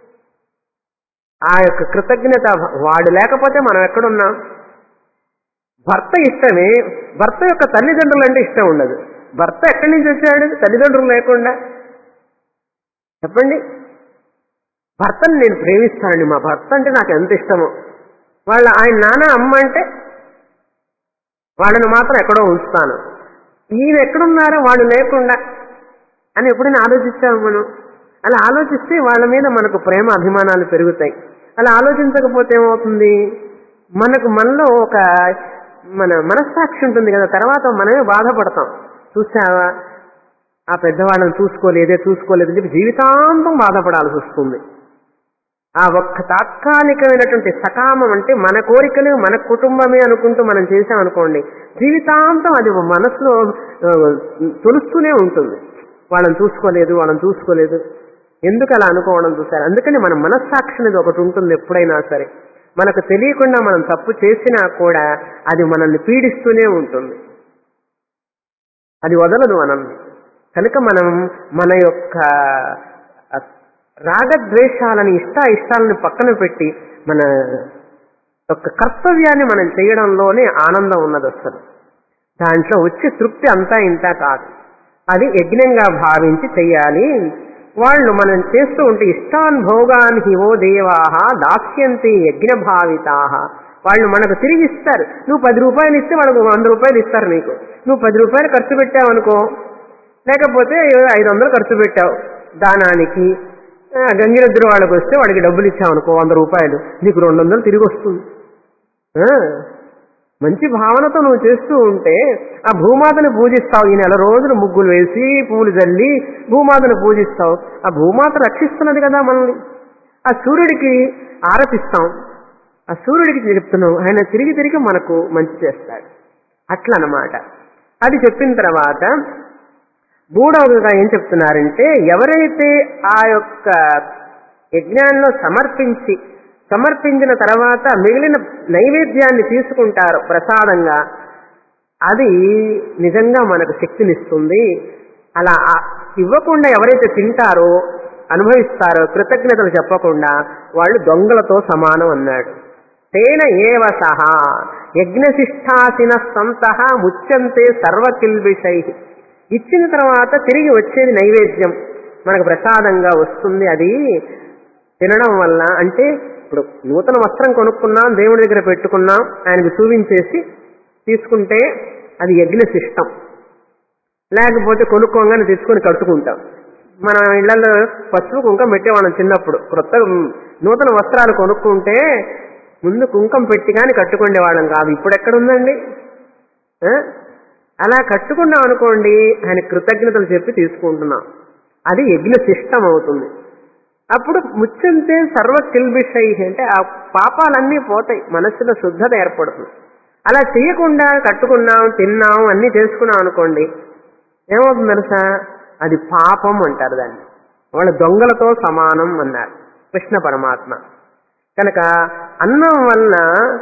ఆ యొక్క కృతజ్ఞత వాడు లేకపోతే మనం ఎక్కడున్నాం భర్త ఇష్టమే భర్త యొక్క తల్లిదండ్రులు అంటే ఇష్టం ఉండదు భర్త ఎక్కడి నుంచి వచ్చాడు తల్లిదండ్రులు లేకుండా చెప్పండి భర్తను నేను ప్రేమిస్తానండి మా భర్త అంటే నాకు ఎంత ఇష్టమో వాళ్ళ ఆయన నాన్న అమ్మ అంటే వాళ్ళని మాత్రం ఎక్కడో ఉంచుతాను ఈయన ఎక్కడున్నారో వాడు లేకుండా అని ఎప్పుడైనా ఆలోచించాము మనం అలా ఆలోచిస్తే వాళ్ళ మీద మనకు ప్రేమ అభిమానాలు పెరుగుతాయి అలా ఆలోచించకపోతే ఏమవుతుంది మనకు మనలో ఒక మన మనస్సాక్షి ఉంటుంది కదా తర్వాత మనమే బాధపడతాం చూసావా ఆ పెద్దవాళ్ళని చూసుకోలేదే చూసుకోలేదని చెప్పి జీవితాంతం బాధపడాల్సి వస్తుంది ఆ ఒక్క తాత్కాలికమైనటువంటి సకామం అంటే మన కోరికలు మన కుటుంబమే అనుకుంటూ మనం చేసామనుకోండి జీవితాంతం అది మనసులో ఆ, తొలుస్తూనే ఉంటుంది వాళ్ళని చూసుకోలేదు వాళ్ళని చూసుకోలేదు ఎందుకు అలా అనుకోవడం చూసారు అందుకని మన మనస్సాక్షి అనేది ఒకటి ఉంటుంది ఎప్పుడైనా సరే మనకు తెలియకుండా మనం తప్పు చేసినా కూడా అది మనల్ని పీడిస్తూనే ఉంటుంది అది వదలదు మనల్ని కనుక మనం మన యొక్క ఆ, రాగద్వేషాలని ఇష్ట ఇష్టాలను పక్కన పెట్టి మన యొక్క కర్తవ్యాన్ని మనం చేయడంలోనే ఆనందం ఉన్నది అసలు దాంట్లో వచ్చే తృప్తి అంతా ఇంత కాదు అది యజ్ఞంగా భావించి చెయ్యాలి వాళ్ళు మనం చేస్తూ ఉంటే ఇష్టాన్ భోగాన్ హివో దేవాహ దాస్యంతి యజ్ఞ భావితాహ వాళ్ళు మనకు తిరిగి ఇస్తారు నువ్వు పది రూపాయలు ఇస్తే వాళ్ళకు వంద రూపాయలు ఇస్తారు నీకు నువ్వు పది రూపాయలు ఖర్చు పెట్టావు అనుకో లేకపోతే ఏదో ఐదు వందలు ఖర్చు పెట్టావు దానానికి ఆ, గంగిరెద్దురు వాళ్ళకి వస్తే వాడికి డబ్బులు ఇచ్చావు అనుకో వంద రూపాయలు నీకు రెండు వందలు తిరిగి వస్తుంది ఆ, మంచి భావనతో నువ్వు చేస్తూ ఉంటే ఆ భూమాతను పూజిస్తావు ఈ నెల రోజులు ముగ్గులు వేసి పూలు జల్లి భూమాతను పూజిస్తావు ఆ భూమాత రక్షిస్తున్నది కదా మనల్ని ఆ సూర్యుడికి ఆరతిస్తాం ఆ సూర్యుడికి చెప్తున్నాం ఆయన తిరిగి తిరిగి మనకు మంచి చేస్తాడు అట్లా అన్నమాట అది చెప్పిన తర్వాత మూడవదిగా ఏం చెప్తున్నారంటే ఎవరైతే ఆ యొక్క యజ్ఞాల్లో సమర్పించి సమర్పించిన తర్వాత మిగిలిన నైవేద్యాన్ని తీసుకుంటారు ప్రసాదంగా అది నిజంగా మనకు శక్తినిస్తుంది అలా ఆ- ఇవ్వకుండా ఎవరైతే తింటారో అనుభవిస్తారో కృతజ్ఞతలు చెప్పకుండా వాళ్ళు దొంగలతో సమానం అన్నాడు తేన ఏవ సహా యజ్ఞశిష్టాసిన సంత ముచ్యంతే సర్వకిల్బిషై ఇచ్చిన తర్వాత తిరిగి వచ్చేది నైవేద్యం మనకు ప్రసాదంగా వస్తుంది అది తినడం వల్ల అంటే ఇప్పుడు నూతన వస్త్రం కొనుక్కున్నాం దేవుడి దగ్గర పెట్టుకున్నాం ఆయనకు చూపించేసి తీసుకుంటే అది యజ్ఞశిష్టం లేకపోతే కొనుక్కోగానే తెచ్చుకొని కట్టుకుంటాం మన ఇళ్లలో పసుపు కుంకం పెట్టేవాళ్ళం చిన్నప్పుడు క్రొత్త నూతన వస్త్రాలు కొనుక్కుంటే ముందు కుంకం పెట్టి కానీ కట్టుకునేవాళ్ళం కాదు ఇప్పుడు ఎక్కడుందండి ఆ? అలా కట్టుకున్నాం అనుకోండి ఆయన కృతజ్ఞతలు చెప్పి తీసుకుంటున్నాం అది యజ్ఞ శిష్టం అవుతుంది అప్పుడు ముచ్చంతే సర్వ కిల్బిషై అంటే ఆ పాపాలన్నీ పోతాయి మనస్సులో శుద్ధత ఏర్పడుతుంది అలా చేయకుండా కట్టుకున్నాం తిన్నాం అన్ని చేసుకున్నాం అనుకోండి ఏమవుతుంది తెలుసా అది పాపం అంటారు దాన్ని వాళ్ళ దొంగలతో సమానం అన్నారు కృష్ణ పరమాత్మ కనుక అన్నం వలన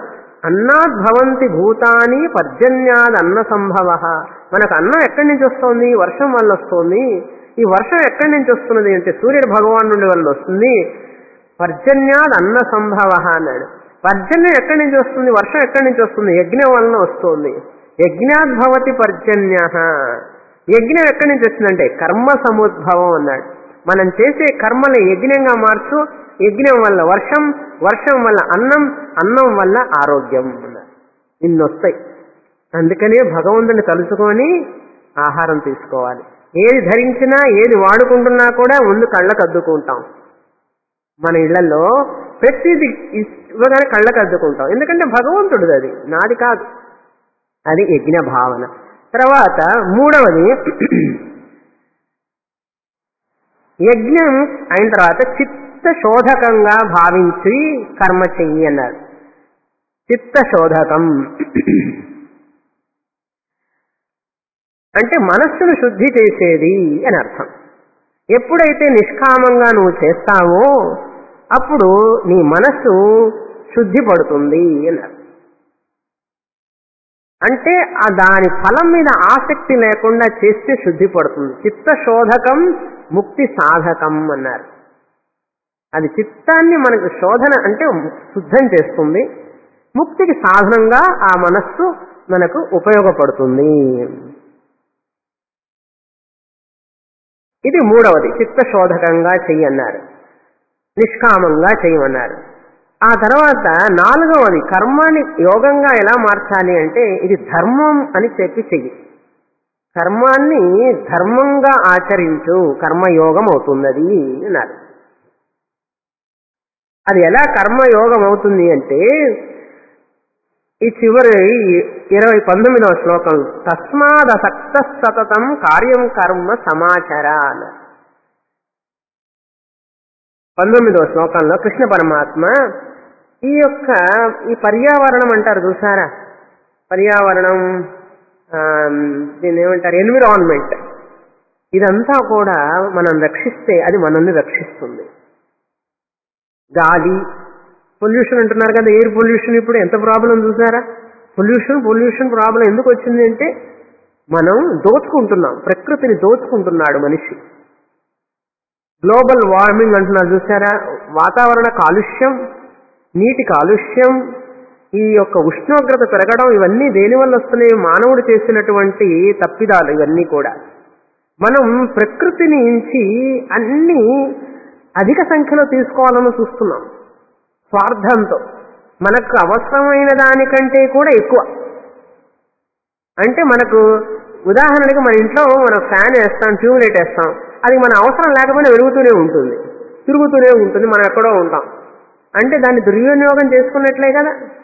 అన్నాద్భవంతి భూతాని పర్జన్యాద్ అన్న సంభవ మనకు అన్నం ఎక్కడి నుంచి వస్తుంది వర్షం వల్ల వస్తుంది ఈ వర్షం ఎక్కడి నుంచి వస్తున్నది అంటే సూర్యుడు భగవాన్ నుండి వల్ల వస్తుంది పర్జన్యాద్ అన్న సంభవ అన్నాడు పర్జన్యం ఎక్కడి నుంచి వస్తుంది వర్షం ఎక్కడి నుంచి వస్తుంది యజ్ఞం వలన వస్తుంది యజ్ఞాద్భవతి పర్జన్య యజ్ఞం ఎక్కడి నుంచి వస్తుందంటే కర్మ సముద్భవం అన్నాడు మనం చేసే కర్మని యజ్ఞంగా మార్చు యజ్ఞం వల్ల వర్షం వర్షం వల్ల అన్నం అన్నం వల్ల ఆరోగ్యం అన్నాడు ఇన్ని వస్తాయి అందుకనే భగవంతుని తలుచుకొని ఆహారం తీసుకోవాలి ఏది ధరించినా ఏది వాడుకుంటున్నా కూడా ముందు కళ్ళకు అద్దుకుంటాం మన ఇళ్లలో ప్రతిదీ ఇవ్వగానే కళ్ళకు అద్దుకుంటాం ఎందుకంటే భగవంతుడిది అది నాది కాదు అది యజ్ఞ భావన తర్వాత మూడవది యజ్ఞం అయిన తర్వాత చిత్త శోధకంగా భావించి కర్మ చెయ్యి అన్నారు చిత్త శోధకం అంటే మనస్సును శుద్ధి చేసేది అని అర్థం ఎప్పుడైతే నిష్కామంగా నువ్వు చేస్తావో అప్పుడు నీ మనస్సు శుద్ధి పడుతుంది అన్నారు అంటే ఆ దాని ఫలం మీద ఆసక్తి లేకుండా చేస్తే శుద్ధి పడుతుంది చిత్త శోధకం ముక్తి సాధకం అన్నారు అది చిత్తాన్ని మనకు శోధన అంటే శుద్ధం చేస్తుంది ముక్తికి సాధనంగా ఆ మనస్సు మనకు ఉపయోగపడుతుంది ఇది మూడవది చిత్త శోధకంగా చెయ్యన్నారు నిష్కామంగా చేయమన్నారు ఆ తర్వాత నాలుగవది కర్మాన్ని యోగంగా ఎలా మార్చాలి అంటే ఇది ధర్మం అని చెప్పి చెయ్యి కర్మాన్ని ధర్మంగా ఆచరించు కర్మయోగం అవుతుంది అది అన్నారు అది ఎలా కర్మయోగం అవుతుంది అంటే ఈ చివరి ఇరవై పంతొమ్మిదవ శ్లోకం తస్మాదసక్త సతతం కార్యం కర్మ సమాచార అన్నారు పంతొమ్మిదవ శ్లోకంలో కృష్ణ పరమాత్మ ఈ యొక్క ఈ పర్యావరణం అంటారు చూసారా పర్యావరణం ఆ, దీన్ని ఏమంటారు ఎన్విరాన్మెంట్ ఇదంతా కూడా మనం రక్షిస్తే అది మనల్ని రక్షిస్తుంది గాలి పొల్యూషన్ అంటున్నారు కదా ఎయిర్ పొల్యూషన్ ఇప్పుడు ఎంత ప్రాబ్లం చూసారా పొల్యూషన్ పొల్యూషన్ ప్రాబ్లం ఎందుకు వచ్చింది అంటే మనం దోచుకుంటున్నాం ప్రకృతిని దోచుకుంటున్నాడు మనిషి గ్లోబల్ వార్మింగ్ అంటున్నారు చూసారా వాతావరణ కాలుష్యం నీటి కాలుష్యం ఈ యొక్క ఉష్ణోగ్రత పెరగడం ఇవన్నీ దేని వల్ల వస్తున్నాయి మానవుడు చేసినటువంటి తప్పిదాలు ఇవన్నీ కూడా మనం ప్రకృతిని నుంచి అన్ని అధిక సంఖ్యలో తీసుకోవాలని చూస్తున్నాం స్వార్థంతో మనకు అవసరమైన దానికంటే కూడా ఎక్కువ అంటే మనకు ఉదాహరణకి మన ఇంట్లో మనం ఫ్యాన్ వేస్తాం ట్యూబ్ లైట్ వేస్తాం అది మన అవసరం లేకపోయినా వెలుగుతూనే ఉంటుంది తిరుగుతూనే ఉంటుంది మనం ఎక్కడో ఉంటాం అంటే దాన్ని దుర్వినియోగం చేసుకున్నట్లే కదా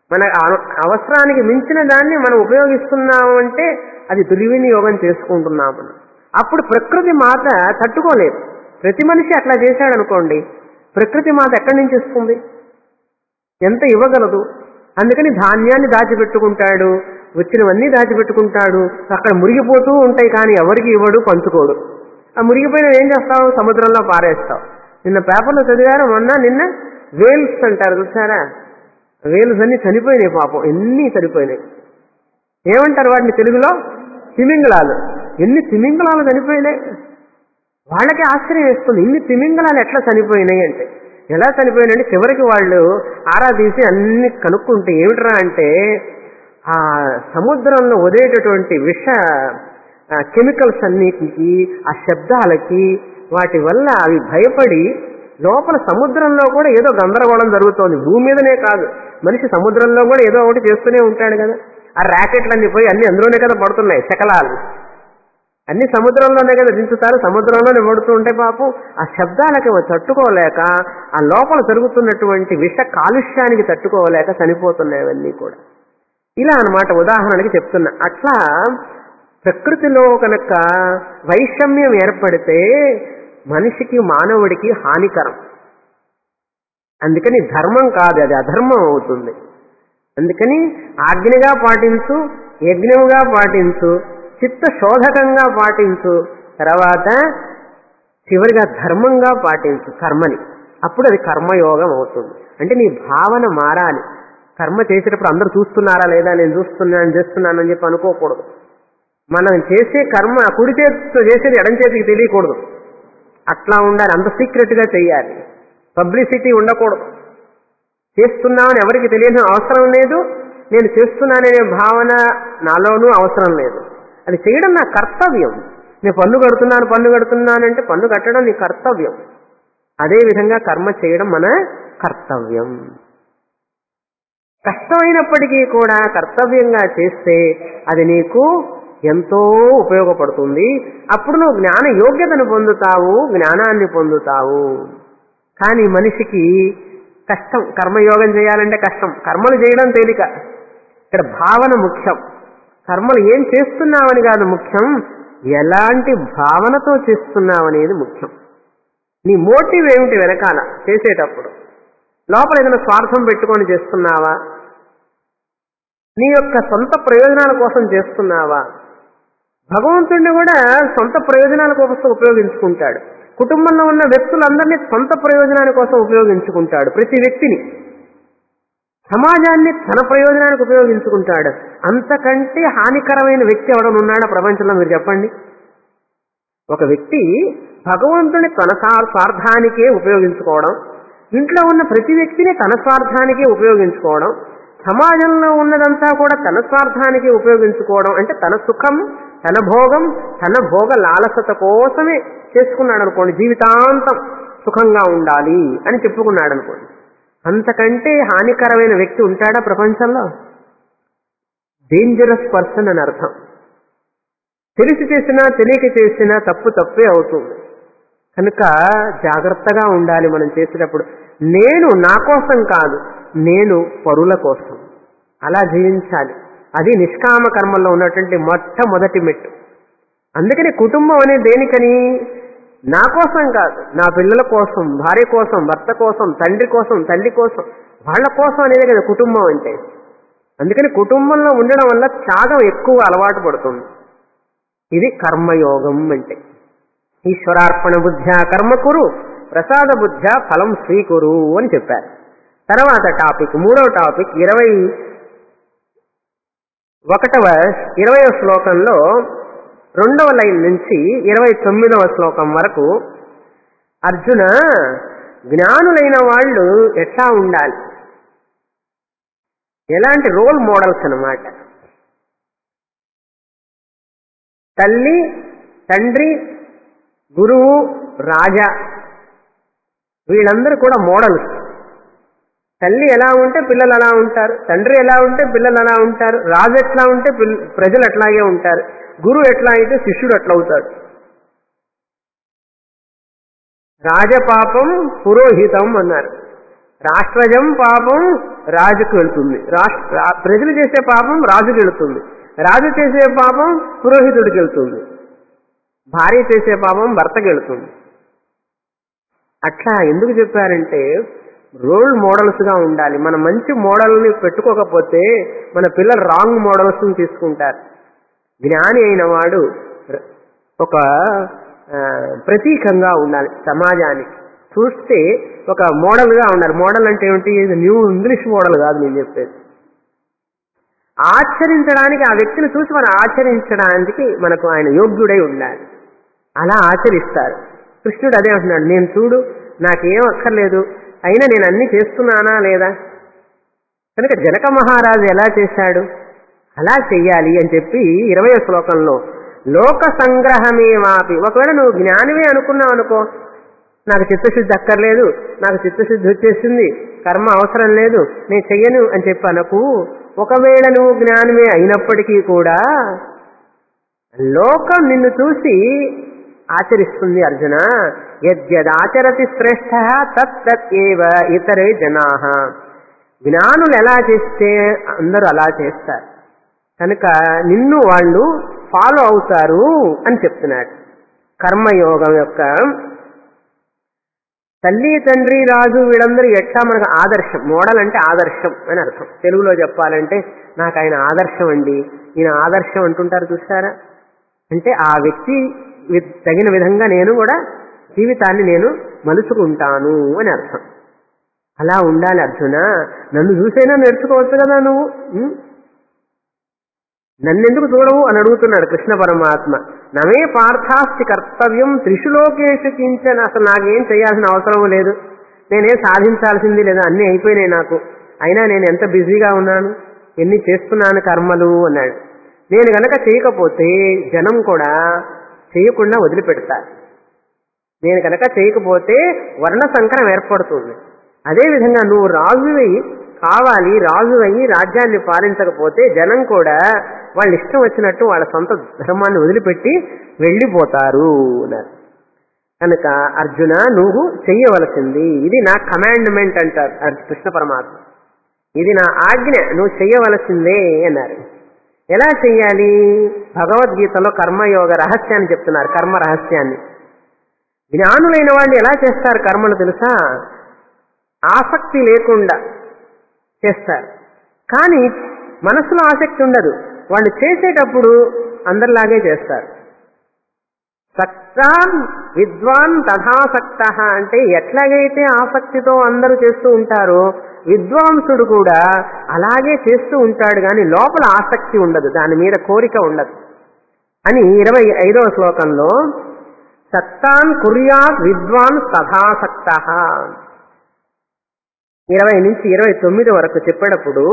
మన అవ- అవసరానికి మించిన దాన్ని మనం ఉపయోగిస్తున్నాము అంటే అది దుర్వినియోగం చేసుకుంటున్నాము మనం. అప్పుడు ప్రకృతి మాత తట్టుకోలేదు ప్రతి మనిషి అట్లా చేశాడు అనుకోండి ప్రకృతి మాత ఎక్కడి నుంచి ఇస్తుంది ఎంత ఇవ్వగలదు అందుకని ధాన్యాన్ని దాచిపెట్టుకుంటాడు వచ్చినవన్నీ దాచిపెట్టుకుంటాడు అక్కడ మురిగిపోతూ ఉంటాయి కానీ ఎవరికి ఇవ్వడు పంచుకోడు ఆ మురిగిపోయిన ఏం చేస్తావు సముద్రంలో పారేస్తావు నిన్న పేపర్లో చదివారా మొన్న నిన్న వేల్స్ అంటారు చూసారా వేల్స్ అన్ని చనిపోయినాయి పాపం ఎన్ని చనిపోయినాయి ఏమంటారు వాటిని తెలుగులో తిమింగళాలు ఎన్ని తిమింగళాలు చనిపోయినాయి వాళ్ళకి ఆశ్చర్యం వేస్తుంది ఇన్ని తిమింగళాలు ఎట్లా చనిపోయినాయి అంటే ఎలా చనిపోయినాయంటే చివరికి వాళ్ళు ఆరా తీసి అన్ని కనుక్కుంటే ఏమిట్రా అంటే ఆ సముద్రంలో వదిలేటటువంటి విష కెమికల్స్ అన్నిటికి ఆ శబ్దాలకి వాటి వల్ల అవి భయపడి లోపల సముద్రంలో కూడా ఏదో గందరగోళం జరుగుతోంది భూమి మీదనే కాదు మనిషి సముద్రంలో కూడా ఏదో ఒకటి చేస్తూనే ఉంటాడు కదా ఆ ర్యాకెట్లన్నీ పోయి అన్ని అందులోనే కదా పడుతున్నాయి శకలాలు అన్ని సముద్రంలోనే కదా దించుతారు సముద్రంలోనే పడుతూ ఉంటే పాపం ఆ శబ్దాలకి అవి తట్టుకోలేక ఆ లోపల జరుగుతున్నటువంటి విష కాలుష్యానికి తట్టుకోలేక చనిపోతున్నాయి అవన్నీ కూడా ఇలా అన్నమాట ఉదాహరణకి చెప్తున్నా అట్లా ప్రకృతిలో కనుక వైషమ్యం ఏర్పడితే మనిషికి మానవుడికి హానికరం అందుకని ధర్మం కాదు అది అధర్మం అవుతుంది అందుకని ఆజ్ఞగా పాటించు యజ్ఞముగా పాటించు చిత్త శోధకంగా పాటించు తర్వాత చివరిగా ధర్మంగా పాటించు కర్మని అప్పుడు అది కర్మయోగం అవుతుంది అంటే నీ భావన మారాలి కర్మ చేసేటప్పుడు అందరూ చూస్తున్నారా లేదా నేను చూస్తున్నాను చేస్తున్నానని చెప్పి అనుకోకూడదు మనం చేసే కర్మ కుడి చేతితో చేసేది ఎడం చేతికి తెలియకూడదు అట్లా ఉండాలి అంత సీక్రెట్ గా చేయాలి పబ్లిసిటీ ఉండకూడదు చేస్తున్నామని ఎవరికి తెలియని అవసరం లేదు నేను చేస్తున్నాననే భావన నాలోనూ అవసరం లేదు అది చేయడం నా కర్తవ్యం నేను పన్ను కడుతున్నాను పన్ను కడుతున్నానంటే పన్ను కట్టడం నీ కర్తవ్యం అదే విధంగా కర్మ చేయడం మన కర్తవ్యం కష్టమైనప్పటికీ కూడా కర్తవ్యంగా చేస్తే అది నీకు ఎంతో ఉపయోగపడుతుంది అప్పుడు నువ్వు జ్ఞాన యోగ్యతను పొందుతావు జ్ఞానాన్ని పొందుతావు కానీ మనిషికి కష్టం కర్మయోగం చేయాలంటే కష్టం కర్మలు చేయడం తేలిక ఇక్కడ భావన ముఖ్యం కర్మలు ఏం చేస్తున్నావని కాదు ముఖ్యం ఎలాంటి భావనతో చేస్తున్నావనేది ముఖ్యం నీ మోటివ్ ఏమిటి వెనకాల చేసేటప్పుడు లోపల ఏదైనా స్వార్థం పెట్టుకొని చేస్తున్నావా నీ యొక్క సొంత ప్రయోజనాల కోసం చేస్తున్నావా భగవంతుడిని కూడా సొంత ప్రయోజనాల కోసం ఉపయోగించుకుంటాడు కుటుంబంలో ఉన్న వ్యక్తులందరినీ సొంత ప్రయోజనాల కోసం ఉపయోగించుకుంటాడు ప్రతి వ్యక్తిని సమాజాన్ని తన ప్రయోజనానికి ఉపయోగించుకుంటాడు అంతకంటే హానికరమైన వ్యక్తి ఎవడన్నా ఉన్నాడా ప్రపంచంలో మీరు చెప్పండి ఒక వ్యక్తి భగవంతుని తన స్వా- స్వార్థానికే ఉపయోగించుకోవడం ఇంట్లో ఉన్న ప్రతి వ్యక్తిని తన స్వార్థానికే ఉపయోగించుకోవడం సమాజంలో ఉన్నదంతా కూడా తన స్వార్థానికి ఉపయోగించుకోవడం అంటే తన సుఖం తన భోగం తన భోగ లాలసత కోసమే చేసుకున్నాడు అనుకోండి జీవితాంతం సుఖంగా ఉండాలి అని చెప్పుకున్నాడు అనుకోండి అంతకంటే హానికరమైన వ్యక్తి ఉంటాడా ప్రపంచంలో డేంజరస్ పర్సన్ అని అర్థం తెలిసి చేసినా తెలియక చేసినా తప్పు తప్పే అవుతుంది కనుక జాగ్రత్తగా ఉండాలి మనం చేసేటప్పుడు నేను నా కోసం కాదు నేను పరుల కోసం అలా జీవించాలి అది నిష్కామ కర్మల్లో ఉన్నటువంటి మొట్టమొదటి మెట్టు అందుకని కుటుంబం అనేది దేనికని నా కోసం కాదు నా పిల్లల కోసం భార్య కోసం భర్త కోసం తండ్రి కోసం తల్లి కోసం వాళ్ళ కోసం అనేది కదా కుటుంబం అంటే అందుకని కుటుంబంలో ఉండడం వల్ల త్యాగం ఎక్కువ అలవాటు పడుతుంది ఇది కర్మయోగం అంటే ఈశ్వరార్పణ బుద్ధ్యా కర్మకురు ప్రసాద బుద్ధ్యా ఫలం స్వీకురు అని చెప్పారు తర్వాత టాపిక్ మూడవ టాపిక్ ఇరవై ఒకటవ ఇరవై శ్లోకంలో రెండవ లైన్ నుంచి ఇరవై తొమ్మిదవ శ్లోకం వరకు అర్జున జ్ఞానులైన వాళ్ళు ఎట్లా ఉండాలి ఎలాంటి రోల్ మోడల్స్ అన్నమాట తల్లి తండ్రి గురువు రాజా వీళ్ళందరూ కూడా మోడల్స్ తల్లి ఎలా ఉంటే పిల్లలు అలా ఉంటారు తండ్రి ఎలా ఉంటే పిల్లలు అలా ఉంటారు రాజు ఎట్లా ఉంటే పిల్ల- ప్రజలు అట్లాగే ఉంటారు గురువు ఎట్లా అయితే శిష్యుడు అట్లా అవుతాడు రాజపాపం పురోహితం అన్నారు రాష్ట్రజం పాపం రాజుకు వెళ్తుంది రాష్ట్ర రా- ప్రజలు చేసే పాపం రాజుకు వెళ్తుంది రాజు చేసే పాపం పురోహితుడికి వెళ్తుంది భార్య చేసే పాపం భర్తకి వెళ్తుంది అట్లా ఎందుకు చెప్పారంటే రోల్ మోడల్స్ గా ఉండాలి మన మంచి మోడల్ని పెట్టుకోకపోతే మన పిల్లలు రాంగ్ మోడల్స్ ని తీసుకుంటారు జ్ఞాని అయిన వాడు ర- ఒక ఆ, ప్రతీకంగా ఉండాలి సమాజానికి చూస్తే ఒక మోడల్ గా ఉండాలి మోడల్ అంటే ఏమిటి ఇది న్యూ ఇంగ్లీష్ మోడల్ కాదు నేను చెప్పేది ఆచరించడానికి ఆ వ్యక్తిని చూసి మనం ఆచరించడానికి మనకు ఆయన యోగ్యుడై ఉండాలి అలా ఆచరిస్తారు కృష్ణుడు అదే అంటున్నాడు నేను చూడు నాకేం అక్కర్లేదు అయినా నేను అన్ని చేస్తున్నానా లేదా కనుక జనక మహారాజు ఎలా చేశాడు అలా చెయ్యాలి అని చెప్పి ఇరవై శ్లోకంలో లోక సంగ్రహమే మాపి ఒకవేళ నువ్వు జ్ఞానివే అనుకున్నావు అనుకో నాకు చిత్తశుద్ధి అక్కర్లేదు నాకు చిత్తశుద్ధి వచ్చేసింది కర్మ అవసరం లేదు నేను చెయ్యను అని చెప్పి అనకు ఒకవేళ నువ్వు జ్ఞానమే అయినప్పటికీ కూడా లోకం నిన్ను చూసి ఆచరిస్తుంది అర్జున యద్యదాచరతి శ్రేష్ఠ తత్ తత్ ఏవ ఇతరే జనా జ్ఞానులు ఎలా చేస్తే అందరూ అలా చేస్తారు కనుక నిన్ను వాళ్ళు ఫాలో అవుతారు అని చెప్తున్నాడు కర్మయోగం యొక్క తల్లి తండ్రి రాజు వీళ్ళందరూ ఎట్లా మనకు ఆదర్శం మోడల్ అంటే ఆదర్శం అని అర్థం తెలుగులో చెప్పాలంటే నాకు ఆయన ఆదర్శం అండి ఈయన ఆదర్శం అంటుంటారు చూసారా అంటే ఆ వ్యక్తి వి- తగిన విధంగా నేను కూడా జీవితాన్ని నేను మలుచుకుంటాను అని అర్థం అలా ఉండాలి అర్జున నన్ను చూసైనా నేర్చుకోవచ్చు కదా నువ్వు ఉం? నన్నెందుకు చూడవు అని అడుగుతున్నాడు కృష్ణ పరమాత్మ నమే పార్థాస్తి కర్తవ్యం త్రిశులోకేషు కించన అసలు నాకేం చేయాల్సిన అవసరం లేదు నేనేం సాధించాల్సింది లేదు అన్నీ అయిపోయినాయి నాకు అయినా నేను ఎంత బిజీగా ఉన్నాను ఎన్ని చేస్తున్నాను కర్మలు అన్నాడు నేను గనక చేయకపోతే జనం కూడా చేయకుండా వదిలిపెడతారు నేను కనుక చేయకపోతే వర్ణ సంకరం ఏర్పడుతుంది అదేవిధంగా నువ్వు రాజువై కావాలి రాజు అయ్యి రాజ్యాన్ని పాలించకపోతే జనం కూడా వాళ్ళ ఇష్టం వచ్చినట్టు వాళ్ళ సొంత ధర్మాన్ని వదిలిపెట్టి వెళ్ళిపోతారు అన్నారు కనుక అర్జున నువ్వు చెయ్యవలసింది ఇది నా కమాండ్మెంట్ అంటారు అర్- కృష్ణ పరమాత్మ ఇది నా ఆజ్ఞ నువ్వు చెయ్యవలసిందే అన్నారు ఎలా చెయ్యాలి భగవద్గీతలో కర్మయోగ రహస్యాన్ని చెప్తున్నారు కర్మ రహస్యాన్ని జ్ఞానులైన వాళ్ళు ఎలా చేస్తారు కర్మలు తెలుసా ఆసక్తి లేకుండా చేస్తారు కానీ మనసులో ఆసక్తి ఉండదు వాళ్ళు చేసేటప్పుడు అందరిలాగే చేస్తారు సక్తాన్ విద్వాన్ తథాసక్త అంటే ఎట్లాగైతే ఆసక్తితో అందరూ చేస్తూ ఉంటారో విద్వాంసుడు కూడా అలాగే చేస్తూ ఉంటాడు కానీ లోపల ఆసక్తి ఉండదు దాని మీద కోరిక ఉండదు అని ఇరవై ఐదవ శ్లోకంలో సత్తాన్ కుర్యాత్ విద్వాన్ తథాసక్త ఇరవై నుంచి ఇరవై తొమ్మిది వరకు చెప్పేటప్పుడు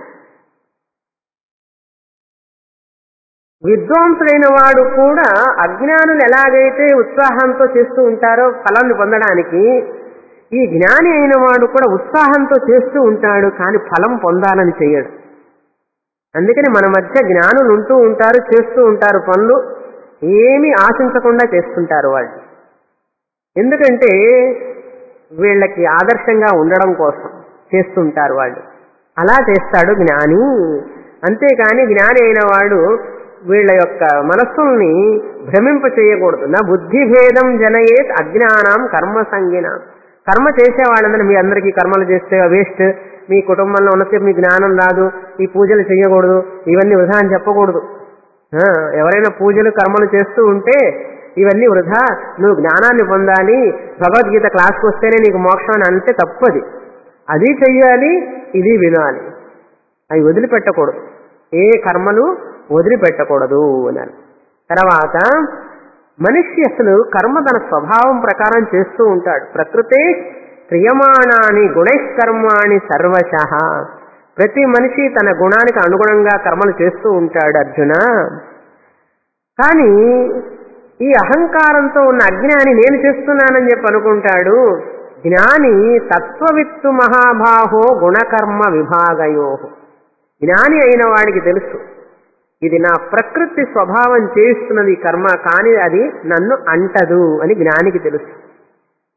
విద్వాంసుడైన వాడు కూడా అజ్ఞానులు ఎలాగైతే ఉత్సాహంతో చేస్తూ ఉంటారో ఫలాన్ని పొందడానికి ఈ జ్ఞాని అయిన వాడు కూడా ఉత్సాహంతో చేస్తూ ఉంటాడు కానీ ఫలం పొందాలని చేయడు అందుకని మన మధ్య జ్ఞానులు ఉంటూ ఉంటారు చేస్తూ ఉంటారు పనులు ఏమీ ఆశించకుండా చేస్తుంటారు వాళ్ళు ఎందుకంటే వీళ్ళకి ఆదర్శంగా ఉండడం కోసం చేస్తుంటారు వాళ్ళు అలా చేస్తాడు జ్ఞాని అంతేకాని జ్ఞాని అయిన వాడు వీళ్ళ యొక్క మనస్సుల్ని భ్రమింప చేయకూడదు నా బుద్ధి భేదం జనయేత్ అజ్ఞానం కర్మ సంగిన కర్మ చేసే వాళ్ళందరూ మీ అందరికీ కర్మలు చేస్తే వేస్ట్ మీ కుటుంబంలో ఉన్నసేపు మీ జ్ఞానం రాదు ఈ పూజలు చేయకూడదు ఇవన్నీ వృధా అని చెప్పకూడదు ఆ, ఎవరైనా పూజలు కర్మలు చేస్తూ ఉంటే ఇవన్నీ వృధా నువ్వు జ్ఞానాన్ని పొందాలి భగవద్గీత క్లాస్కి వస్తేనే నీకు మోక్షం అని అంటే తప్పది అది చెయ్యాలి ఇది వినాలి అవి వదిలిపెట్టకూడదు ఏ కర్మలు వదిలిపెట్టకూడదు అన్నారు తర్వాత మనిషి అసలు కర్మ తన స్వభావం ప్రకారం చేస్తూ ఉంటాడు ప్రకృతే క్రియమాణాని గుణైష్కర్మాణి సర్వశ ప్రతి మనిషి తన గుణానికి అనుగుణంగా కర్మలు చేస్తూ ఉంటాడు అర్జున కానీ ఈ అహంకారంతో ఉన్న అజ్ఞాని నేను చేస్తున్నానని చెప్పి అనుకుంటాడు జ్ఞాని తత్వవిత్తు మహాబాహో గుణకర్మ విభాగయో జ్ఞాని అయిన వాడికి తెలుసు ఇది నా ప్రకృతి స్వభావం చేస్తున్నది ఈ కర్మ కానీ అది నన్ను అంటదు అని జ్ఞానికి తెలుసు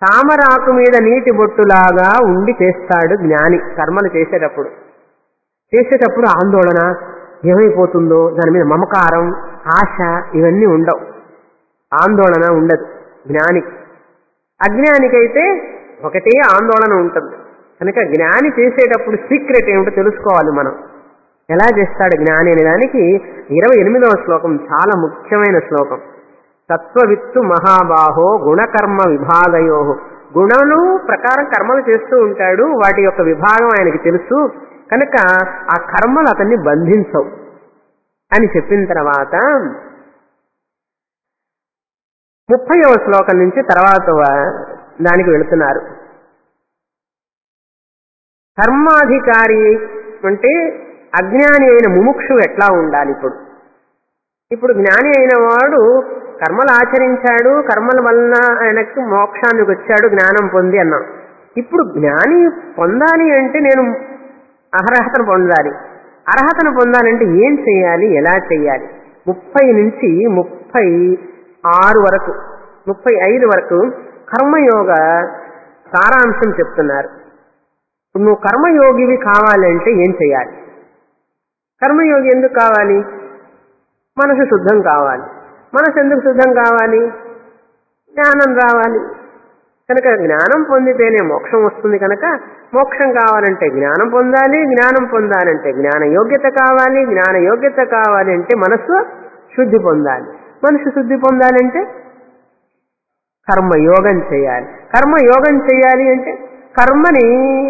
తామరాకు మీద నీటి బొట్టులాగా ఉండి చేస్తాడు జ్ఞాని కర్మలు చేసేటప్పుడు చేసేటప్పుడు ఆందోళన ఏమైపోతుందో దాని మీద మమకారం ఆశ ఇవన్నీ ఉండవు ఆందోళన ఉండదు జ్ఞానికి అజ్ఞానికైతే ఒకటే ఆందోళన ఉంటుంది కనుక జ్ఞాని చేసేటప్పుడు సీక్రెట్ ఏమిటో తెలుసుకోవాలి మనం ఎలా చేస్తాడు జ్ఞాని అనే దానికి ఇరవై ఎనిమిదవ శ్లోకం చాలా ముఖ్యమైన శ్లోకం తత్వవిత్తు మహాబాహో గుణకర్మ విభాగయో గుణలు ప్రకారం కర్మలు చేస్తూ ఉంటాడు వాటి యొక్క విభాగం ఆయనకి తెలుసు కనుక ఆ కర్మలు అతన్ని బంధించవు అని చెప్పిన తర్వాత ముప్పైవ శ్లోకం నుంచి తర్వాత దానికి వెళుతున్నారు కర్మాధికారి అంటే అజ్ఞాని అయిన ముముక్షు ఎట్లా ఉండాలి ఇప్పుడు ఇప్పుడు జ్ఞాని అయిన వాడు కర్మలు ఆచరించాడు కర్మల వలన ఆయనకు మోక్షానికి వచ్చాడు జ్ఞానం పొంది అన్నాం ఇప్పుడు జ్ఞాని పొందాలి అంటే నేను అర్హతను పొందాలి అర్హతను పొందాలంటే ఏం చేయాలి ఎలా చేయాలి ముప్పై నుంచి ముప్పై ఆరు వరకు ముప్పై ఐదు వరకు కర్మయోగ సారాంశం చెప్తున్నారు ఇప్పుడు నువ్వు కర్మయోగివి కావాలంటే ఏం చేయాలి కర్మయోగి ఎందుకు కావాలి మనసు శుద్ధం కావాలి మనసు ఎందుకు శుద్ధం కావాలి జ్ఞానం రావాలి కనుక జ్ఞానం పొందితేనే మోక్షం వస్తుంది కనుక మోక్షం కావాలంటే జ్ఞానం పొందాలి జ్ఞానం పొందాలంటే జ్ఞాన యోగ్యత కావాలి జ్ఞాన యోగ్యత కావాలి అంటే మనస్సు శుద్ధి పొందాలి మనసు శుద్ధి పొందాలంటే కర్మయోగం చేయాలి కర్మయోగం చేయాలి అంటే కర్మని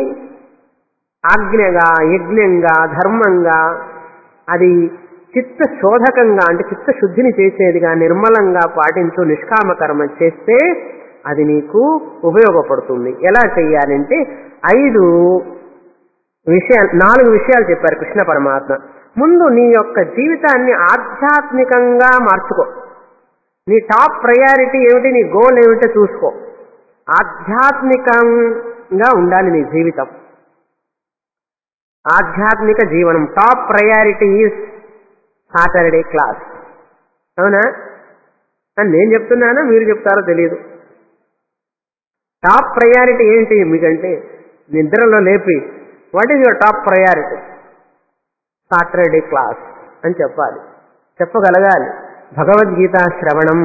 ఆజ్ఞగా యజ్ఞంగా ధర్మంగా అది చిత్త శోధకంగా అంటే చిత్త శుద్ధిని చేసేదిగా నిర్మలంగా పాటించు నిష్కామ కర్మ చేస్తే అది నీకు ఉపయోగపడుతుంది ఎలా చేయాలంటే ఐదు విషయాలు నాలుగు విషయాలు చెప్పారు కృష్ణ పరమాత్మ ముందు నీ యొక్క జీవితాన్ని ఆధ్యాత్మికంగా మార్చుకో నీ టాప్ ప్రయారిటీ ఏమిటి నీ గోల్ ఏమిటో చూసుకో ఆధ్యాత్మికంగా ఉండాలి నీ జీవితం ఆధ్యాత్మిక జీవనం top priority is Saturday class అవునా అని నేను చెప్తున్నానో మీరు చెప్తారో తెలియదు టాప్ ప్రయారిటీ ఏంటి మీకంటే నిద్రలో లేపి what is your top priority Saturday class అని చెప్పాలి చెప్పగలగాలి భగవద్గీత శ్రవణం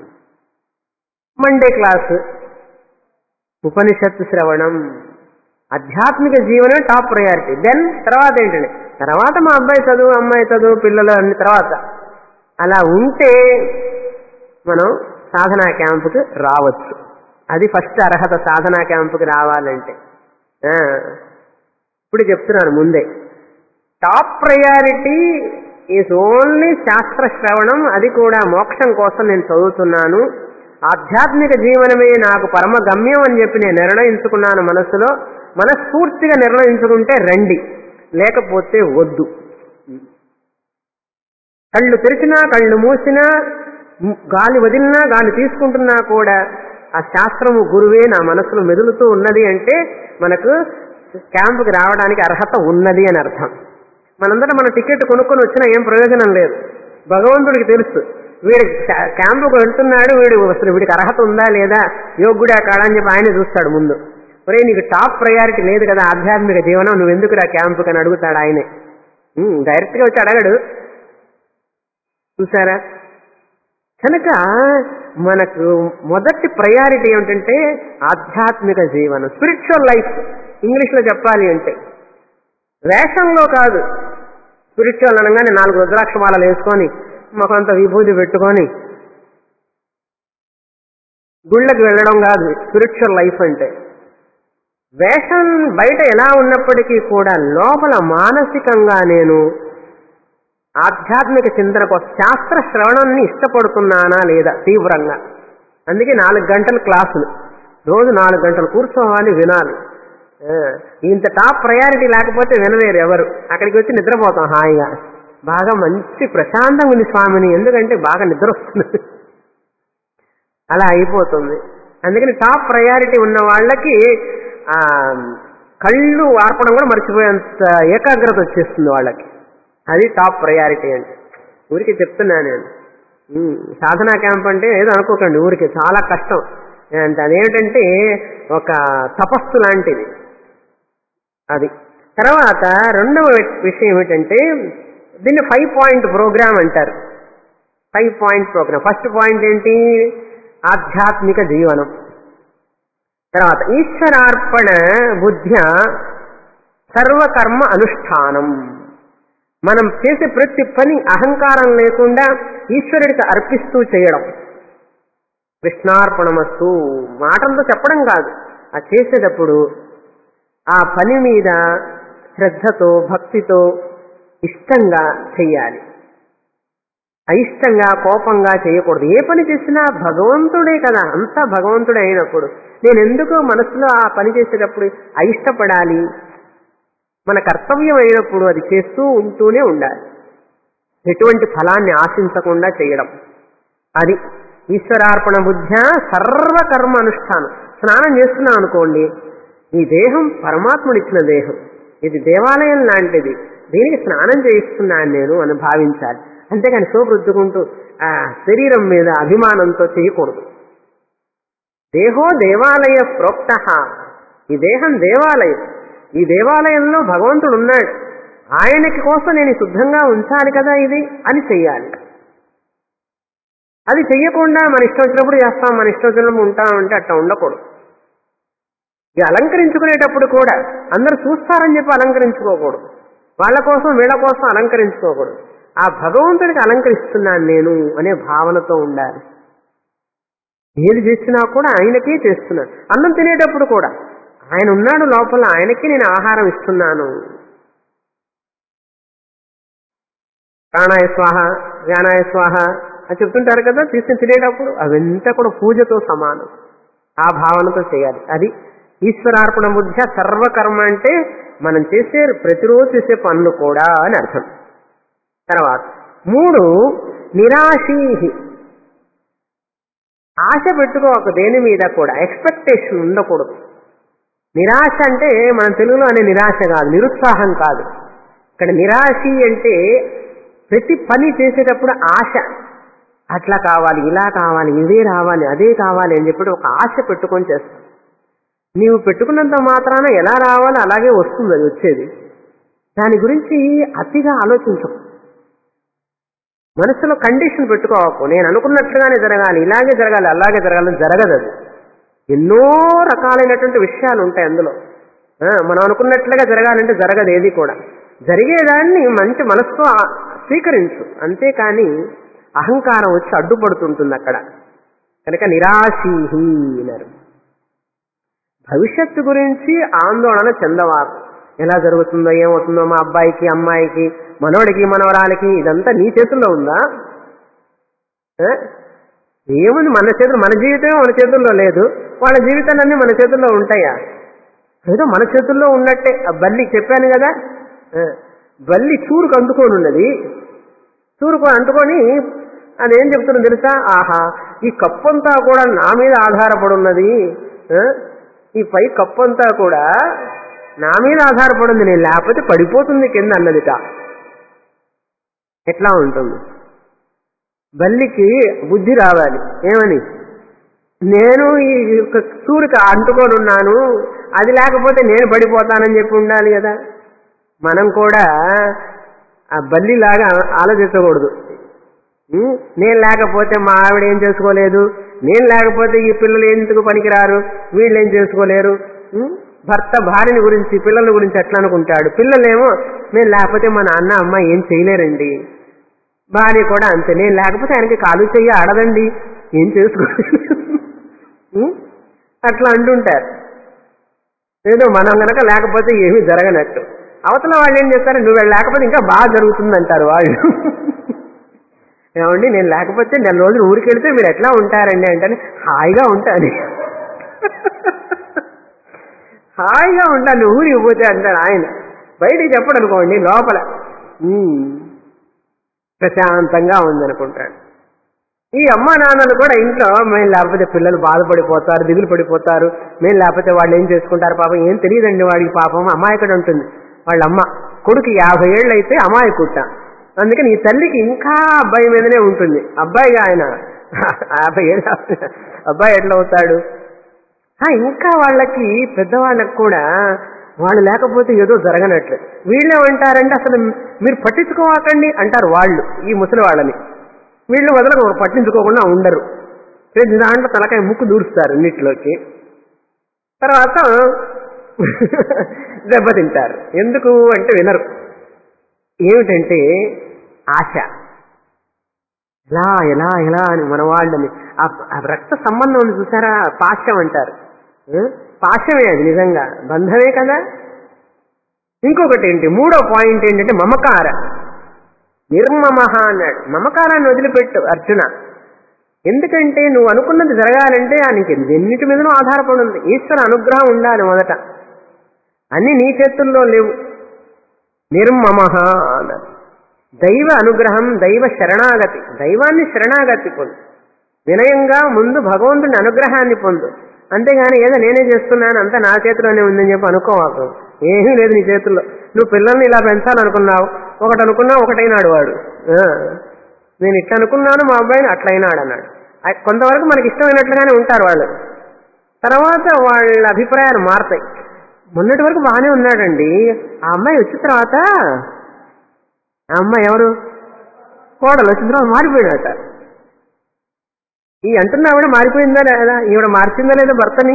మండే క్లాస్ ఉపనిషత్తు శ్రవణం ఆధ్యాత్మిక జీవనం టాప్ ప్రయారిటీ దెన్ తర్వాత ఏంటండి తర్వాత మా అబ్బాయి చదువు అమ్మాయి చదువు పిల్లలు అన్ని తర్వాత అలా ఉంటే మనం సాధనా క్యాంపుకి రావచ్చు అది ఫస్ట్ అర్హత సాధనా క్యాంపుకి రావాలంటే ఆ, ఇప్పుడు చెప్తున్నాను ముందే టాప్ ప్రయారిటీ ఈజ్ ఓన్లీ శాస్త్ర శ్రవణం అది కూడా మోక్షం కోసం నేను చదువుతున్నాను ఆధ్యాత్మిక జీవనమే నాకు పరమ గమ్యం అని చెప్పి నేను నిర్ణయించుకున్నాను మనసులో మనస్ఫూర్తిగా నిర్ణయించుకుంటే రండి లేకపోతే వద్దు కళ్ళు తెరిచినా కళ్ళు మూసినా మ్, గాలి వదిలినా గాలి తీసుకుంటున్నా కూడా ఆ శాస్త్రము గురువే నా మనసులో మెదులుతూ ఉన్నది అంటే మనకు క్యాంపుకి రావడానికి అర్హత ఉన్నది అని అర్థం మనందరం మన టికెట్ కొనుక్కొని వచ్చినా ఏం ప్రయోజనం లేదు భగవంతుడికి తెలుసు వీడి క్యా- క్యాంపుకు వెళ్తున్నాడు వీడు అసలు వీడికి అర్హత ఉందా లేదా యోగ్యుడా కాడా అని చెప్పి ఆయనే చూస్తాడు ముందు ఒరే నీకు టాప్ ప్రయారిటీ లేదు కదా ఆధ్యాత్మిక జీవనం నువ్వు ఎందుకురా క్యాంపుకి అని అడుగుతాడు ఆయనే ఉమ్, డైరెక్ట్గా వచ్చి అడగడు చూసారా కనుక మనకు మొదటి ప్రయారిటీ ఏమిటంటే ఆధ్యాత్మిక జీవనం స్పిరిచువల్ లైఫ్ ఇంగ్లీష్లో చెప్పాలి అంటే వేషంలో కాదు స్పిరిచువల్ అనగానే నాలుగు రుద్రాక్షమాలలు వేసుకొని మాకంత విభూతి పెట్టుకొని గుళ్ళకి వెళ్ళడం కాదు స్పిరిచువల్ లైఫ్ అంటే వేషం బయట ఎలా ఉన్నప్పటికీ కూడా లోపల మానసికంగా నేను ఆధ్యాత్మిక చింతన కోసం శాస్త్ర శ్రవణాన్ని ఇష్టపడుతున్నానా లేదా తీవ్రంగా అందుకే నాలుగు గంటల క్లాసులు రోజు నాలుగు గంటలు కూర్చోవాలి వినాలి ఆ, ఇంత టాప్ ప్రయారిటీ లేకపోతే వినలేరు ఎవరు అక్కడికి వచ్చి నిద్రపోతాం హాయిగా బాగా మంచి ప్రశాంతంగా ఉంది స్వామిని ఎందుకంటే బాగా నిద్ర వస్తుంది అలా అయిపోతుంది అందుకని టాప్ ప్రయారిటీ ఉన్న వాళ్ళకి ఆ కళ్ళు వార్పడం కూడా మర్చిపోయేంత ఏకాగ్రత వచ్చేస్తుంది వాళ్ళకి అది టాప్ ప్రయారిటీ అంటే ఊరికి చెప్తున్నా నేను ఉమ్, సాధనా క్యాంప్ అంటే ఏదో అనుకోకండి ఊరికి చాలా కష్టం అంటే అదేమిటంటే ఒక తపస్సు లాంటిది అది తర్వాత రెండవ విషయం ఏమిటంటే దీన్ని ఫైవ్ పాయింట్ ప్రోగ్రామ్ అంటారు five point programme first point ఏంటి ఆధ్యాత్మిక జీవనం తర్వాత ఈశ్వరార్పణ బుద్ధ్య సర్వకర్మ అనుష్ఠానం మనం చేసే ప్రతి పని అహంకారం లేకుండా ఈశ్వరుడికి అర్పిస్తూ చేయడం కృష్ణార్పణమస్తు మాటలతో చెప్పడం కాదు ఆ చేసేటప్పుడు ఆ పని మీద శ్రద్ధతో భక్తితో ఇష్టంగా చెయ్యాలి అయిష్టంగా కోపంగా చేయకూడదు ఏ పని చేసినా భగవంతుడే కదా అంతా భగవంతుడే అయినప్పుడు నేను ఎందుకు మనసులో ఆ పని చేసేటప్పుడు అయిష్టపడాలి మన కర్తవ్యం అయినప్పుడు అది చేస్తూ ఉంటూనే ఉండాలి ఎటువంటి ఫలాన్ని ఆశించకుండా చేయడం అది ఈశ్వరార్పణ బుద్ధ సర్వకర్మ అనుష్ఠానం స్నానం చేస్తున్నాం అనుకోండి ఈ దేహం పరమాత్ముడిచ్చిన దేహం ఇది దేవాలయం లాంటిది దీనికి స్నానం చేయిస్తున్నాను నేను అని భావించాలి అంతేగాని సోపు రుద్దుకుంటూ ఆ శరీరం మీద అభిమానంతో చేయకూడదు దేహో దేవాలయ ప్రోక్త ఈ దేహం దేవాలయం ఈ దేవాలయంలో భగవంతుడు ఉన్నాడు ఆయనకి కోసం నేను శుద్ధంగా ఉంచాలి కదా ఇది అని చెయ్యాలి అది చెయ్యకుండా మన ఇష్టం వచ్చినప్పుడు చేస్తాం మన ఇష్టం వచ్చినప్పుడు ఉంటామంటే అట్లా ఉండకూడదు ఇది అలంకరించుకునేటప్పుడు కూడా అందరూ చూస్తారని చెప్పి అలంకరించుకోకూడదు వాళ్ళ కోసం వీళ్ళ కోసం అలంకరించుకోకూడదు ఆ భగవంతుడికి అలంకరిస్తున్నాను నేను అనే భావనతో ఉండాలి ఏది చేసినా కూడా ఆయనకే చేస్తున్నాను అన్నం తినేటప్పుడు కూడా ఆయన ఉన్నాడు లోపల ఆయనకి నేను ఆహారం ఇస్తున్నాను ప్రాణాయ స్వాహ జ్ఞానాయ స్వాహ అని చెప్తుంటారు కదా తీసుకుని తినేటప్పుడు అవంతా కూడా పూజతో సమానం ఆ భావనతో చేయాలి అది ఈశ్వరార్పణ బుద్ధ సర్వకర్మ అంటే మనం చేసే ప్రతిరోజు చేసే పనులు కూడా అని అర్థం తర్వాత మూడు నిరాశీ ఆశ పెట్టుకోక దేని మీద కూడా ఎక్స్పెక్టేషన్ ఉండకూడదు నిరాశ అంటే మన తెలుగులో అనే నిరాశ కాదు నిరుత్సాహం కాదు ఇక్కడ నిరాశి అంటే ప్రతి పని చేసేటప్పుడు ఆశ అట్లా కావాలి ఇలా కావాలి ఇదే రావాలి అదే కావాలి అని చెప్పి ఒక ఆశ పెట్టుకొని చేస్తాం నీవు పెట్టుకున్నంత మాత్రాన ఎలా రావాలో అలాగే వస్తుంది అది వచ్చేది దాని గురించి అతిగా ఆలోచించకు మనసులో కండిషన్ పెట్టుకోవకు నేను అనుకున్నట్లుగానే జరగాలి ఇలాగే జరగాలి అలాగే జరగాలని జరగదు అది ఎన్నో రకాలైనటువంటి విషయాలు ఉంటాయి అందులో ఆ, మనం అనుకున్నట్లుగా జరగాలంటే జరగదు ఏది కూడా జరిగేదాన్ని మంచి మనసుతో ఆ- స్వీకరించు అంతేకాని అహంకారం వచ్చి అడ్డుపడుతుంటుంది అక్కడ కనుక నిరాశీహి అన్నారు భవిష్యత్తు గురించి ఆందోళన చెందవారు ఎలా జరుగుతుందో ఏమవుతుందో మా అబ్బాయికి అమ్మాయికి మనవడికి మనవరాలికి ఇదంతా నీ చేతుల్లో ఉందా ఆ? ఏముంది మన చేతులు మన జీవితమే మన చేతుల్లో లేదు వాళ్ళ జీవితాలన్నీ మన చేతుల్లో ఉంటాయా ఏదో మన చేతుల్లో ఉన్నట్టే ఆ బల్లి చెప్పాను కదా ఆ, బల్లి చూరుకు అంటుకొని ఉన్నది చూరుకు అంటుకొని అదేం చెప్తున్నా తెలుసా ఆహా ఈ కప్పంతా కూడా నా మీద ఆధారపడి ఉన్నది ఆ, ఈ పై కప్పంతా కూడా నా మీద ఆధారపడి ఉంది నేను లేకపోతే పడిపోతుంది కింద అన్నదిట ఎట్లా ఉంటుంది బల్లికి బుద్ధి రావాలి ఏమని నేను ఈ యొక్క సూరికి అంటుకొని ఉన్నాను అది లేకపోతే నేను పడిపోతానని చెప్పి ఉండాలి కదా మనం కూడా ఆ బల్లిలాగా ఆలోచించకూడదు ఉం? నేను లేకపోతే మా ఆవిడ ఏం చేసుకోలేదు నేను లేకపోతే ఈ పిల్లలు ఎందుకు పనికిరారు వీళ్ళు ఏం చేసుకోలేరు ఉం? భర్త భార్యని గురించి పిల్లల గురించి ఎట్లా అనుకుంటాడు పిల్లలేమో నేను లేకపోతే మా నాన్న అమ్మ ఏం చేయలేరండి భార్య కూడా అంతే నేను లేకపోతే ఆయనకి కాలు చెయ్యి ఆడదండి ఏం చేసుకోలేదు ఉం? అట్లా అంటుంటారు ఏదో మనం గనక లేకపోతే ఏమీ జరగనట్టు అవతల వాళ్ళు ఏం చేస్తారు నువ్వు లేకపోతే ఇంకా బాగా జరుగుతుందంటారు వాళ్ళు ఏమండి నేను లేకపోతే నెల రోజులు ఊరికి వెళ్తే మీరు ఎట్లా ఉంటారండి అంటే హాయిగా ఉంటాను హాయిగా ఉంటాను ఊరికి పోతే అంటాడు ఆయన బయటికి చెప్పడు అనుకోండి లోపల ఉమ్, ప్రశాంతంగా ఉందనుకుంటాడు ఈ అమ్మా నాన్నలు కూడా ఇంట్లో మేము లేకపోతే పిల్లలు బాధపడిపోతారు దిగులు పడిపోతారు మేము లేకపోతే వాళ్ళు ఏం చేసుకుంటారు పాపం ఏం తెలియదండి వాడికి పాపం అమాయకుడు ఉంటుంది వాళ్ళ అమ్మ కొడుకు యాభై ఏళ్ళు అయితే అమాయకుట్ట అందుకని ఈ తల్లికి ఇంకా అబ్బాయి మీదనే ఉంటుంది అబ్బాయిగా ఆయన యాభై ఏళ్ళు అబ్బాయి ఎట్లా అవుతాడు ఆ, ఇంకా వాళ్ళకి పెద్దవాళ్ళకి కూడా వాళ్ళు లేకపోతే ఏదో జరగనట్లు వీళ్ళేమంటారంటే అసలు మీరు పట్టించుకోవాకండి అంటారు వాళ్ళు ఈ ముసలి వాళ్ళని వీళ్ళు వదలకు పట్టించుకోకుండా ఉండరు ప్రతి దాంట్లో తలకాయ ముక్కు దూరుస్తారు అన్నిటిలోకి తర్వాత దెబ్బతింటారు ఎందుకు అంటే వినరు ఏమిటంటే ఆశ ఎలా ఎలా ఎలా అని మన వాళ్ళని ఆ ఆ రక్త సంబంధం ఉంది చూసారా పాశం అంటారు ఆ? పాశమే అది నిజంగా బంధమే కదా ఇంకొకటి ఏంటి మూడో పాయింట్ ఏంటంటే మమకార నిర్మమహ అన్నాడు మమకారాన్ని వదిలిపెట్టు అర్జున ఎందుకంటే నువ్వు అనుకున్నది జరగాలంటే ఆ నీకు ఎన్నిటి మీదనూ ఆధారపడి ఉంది ఈశ్వర అనుగ్రహం ఉండాలి మొదట అన్ని నీ చేతుల్లో లేవు నిర్మమహ అన్నారు దైవ అనుగ్రహం దైవ శరణాగతి దైవాన్ని శరణాగతి పొందు వినయంగా ముందు భగవంతుని అనుగ్రహాన్ని పొందు అంతేగాని ఏదో నేనే చేస్తున్నాను అంతా నా చేతిలోనే ఉందని చెప్పి అనుకోవాకు ఏమీ లేదు నీ చేతుల్లో నువ్వు పిల్లల్ని ఇలా పెంచాలనుకున్నావు ఒకటి అనుకున్నావు ఒకటైనాడు వాడు ఆ, నేను ఇట్లా అనుకున్నాను మా అబ్బాయిని అట్లయినాడు అన్నాడు ఆ, కొంతవరకు మనకి ఇష్టమైనట్లుగానే ఉంటారు వాళ్ళు తర్వాత వాళ్ళ అభిప్రాయాలు మారతాయి మొన్నటి వరకు బాగానే ఉన్నాడండి ఆ అమ్మాయి వచ్చిన తర్వాత ఆ అమ్మాయి ఎవరు కోడలు వచ్చిన తర్వాత మారిపోయాడట ఈ అంటున్న ఆవిడ మారిపోయిందా లేదా ఈవిడ మార్చిందా లేదా భర్తని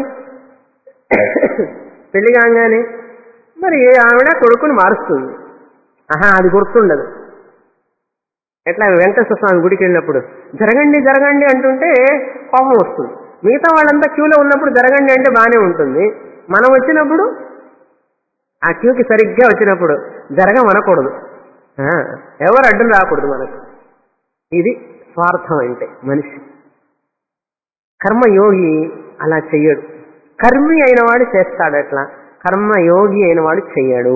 పెళ్లి కాగానే మరి ఆవిడ కొడుకుని మారుస్తుంది ఆహా అది గుర్తుండదు ఎట్లా వెంకటేశ్వర స్వామి గుడికి వెళ్ళినప్పుడు జరగండి జరగండి అంటుంటే కోపం వస్తుంది మిగతా వాళ్ళంతా క్యూలో ఉన్నప్పుడు జరగండి అంటే బాగానే ఉంటుంది మనం వచ్చినప్పుడు ఆ క్యూకి సరిగ్గా వచ్చినప్పుడు జరగమనకూడదు ఆ, ఎవరు అడ్డం రాకూడదు మనకు ఇది స్వార్థం అంటే మనిషి కర్మయోగి అలా చెయ్యడు కర్మి అయిన వాడు చేస్తాడు అట్లా కర్మయోగి అయిన వాడు చెయ్యడు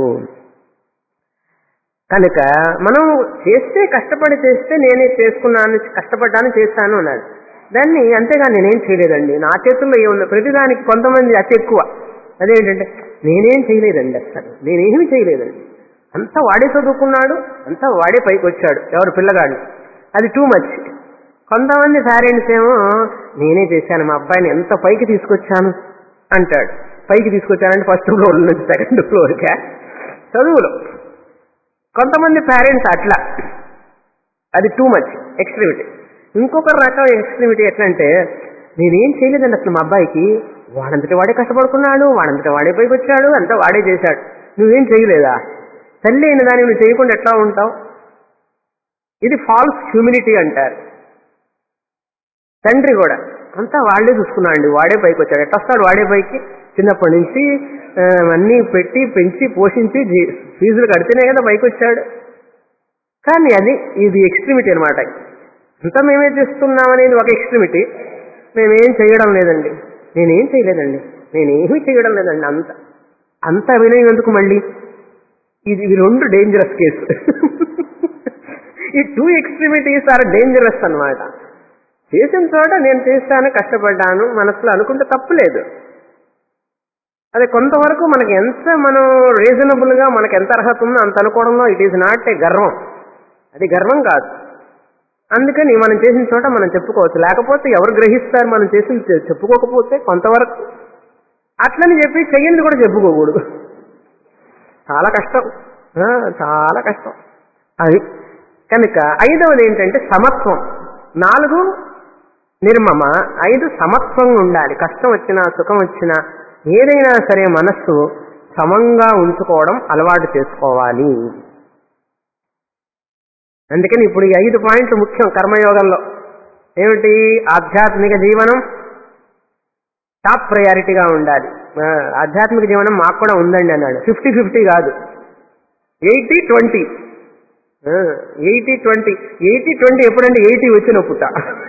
కనుక మనం చేస్తే కష్టపడి చేస్తే నేనే చేసుకున్నాను కష్టపడ్డాను చేస్తాను అన్నాడు దాన్ని అంతేగా నేనేం చేయలేదండి నా చేతుల్లో ఏముంది ప్రతిదానికి కొంతమంది అతి ఎక్కువ అదేంటంటే నేనేం చేయలేదండి అసలు నేనేమి చేయలేదండి అంతా వాడే చదువుకున్నాడు అంతా వాడే పైకి వచ్చాడు ఎవరు పిల్లగాడు అది టూ మచ్ కొంతమంది పేరెంట్స్ ఏమో నేనే చేశాను మా అబ్బాయిని ఎంత పైకి తీసుకొచ్చాను అంటాడు పైకి తీసుకొచ్చానంటే ఫస్ట్ ఫ్లోర్ నుంచి సెకండ్ ఫ్లోర్కా చదువులో కొంతమంది పేరెంట్స్ అట్లా అది టూ మచ్ ఎక్స్ట్రీమిటీ ఇంకొక రకం ఎక్స్ట్రీమిటీ ఎట్లా అంటే నేనేం చేయలేదండి అసలు మా అబ్బాయికి వాడంతటి వాడే కష్టపడుకున్నాడు వాడంతటి వాడే పైకి వచ్చాడు అంతా వాడే చేశాడు నువ్వేం చేయలేదా తల్లి అయిన దాన్ని నువ్వు చేయకుండా ఎట్లా ఉంటావు ఇది ఫాల్స్ హ్యూమినిటీ అంటారు తండ్రి కూడా అంతా వాడే చూసుకున్నాడు వాడే పైకి వచ్చాడు ఎట్లా వస్తాడు వాడే పైకి చిన్నప్పటి నుంచి ఆ, అన్నీ పెట్టి పెంచి పోషించి జీ- ఫీజులు కడితేనే కదా పైకి వచ్చాడు కానీ అది ఇది ఎక్స్ట్రీమిటీ అనమాట అంతా మేమే చేస్తున్నాం అనేది ఒక ఎక్స్ట్రీమిటీ మేమేం చేయడం లేదండి నేనేం చేయలేదండి నేనేమీ చేయడం లేదండి అంత అంత వినయం ఎందుకు మళ్ళీ ఇది ఇవి రెండు డేంజరస్ కేసు ఈ టూ ఎక్స్ట్రీమిటీస్ ఆర్ డేంజరస్ అన్నమాట చేసిన చోట నేను చేస్తాను కష్టపడ్డాను మనసులో అనుకుంటే తప్పులేదు అదే కొంతవరకు మనకి ఎంత మనం రీజనబుల్ గా మనకి ఎంత అర్హత ఉందో అంత అనుకోవడంలో ఇట్ ఈస్ నాట్ ఏ గర్వం అది గర్వం కాదు అందుకని మనం చేసిన చోట మనం చెప్పుకోవచ్చు లేకపోతే ఎవరు గ్రహిస్తారు మనం చేసింది చె- చెప్పుకోకపోతే కొంతవరకు అట్లని చెప్పి చెయ్యింది కూడా చెప్పుకోకూడదు చాలా కష్టం ఆ, చాలా కష్టం అది కనుక ఐదవది ఏంటంటే సమత్వం నాలుగు నిర్మమ ఐదు సమత్వంగా ఉండాలి కష్టం వచ్చినా సుఖం వచ్చినా ఏదైనా సరే మనస్సు సమంగా ఉంచుకోవడం అలవాటు చేసుకోవాలి అందుకని ఇప్పుడు ఈ ఐదు పాయింట్లు ముఖ్యం కర్మయోగంలో ఏమిటి ఆధ్యాత్మిక జీవనం టాప్ ప్రయారిటీగా ఉండాలి ఆ, ఆధ్యాత్మిక జీవనం మాకు కూడా ఉందండి అన్నాడు ఫిఫ్టీ ఫిఫ్టీ కాదు eighty twenty eighty twenty eighty twenty ఎప్పుడంటే ఎయిటీ వచ్చినప్పుట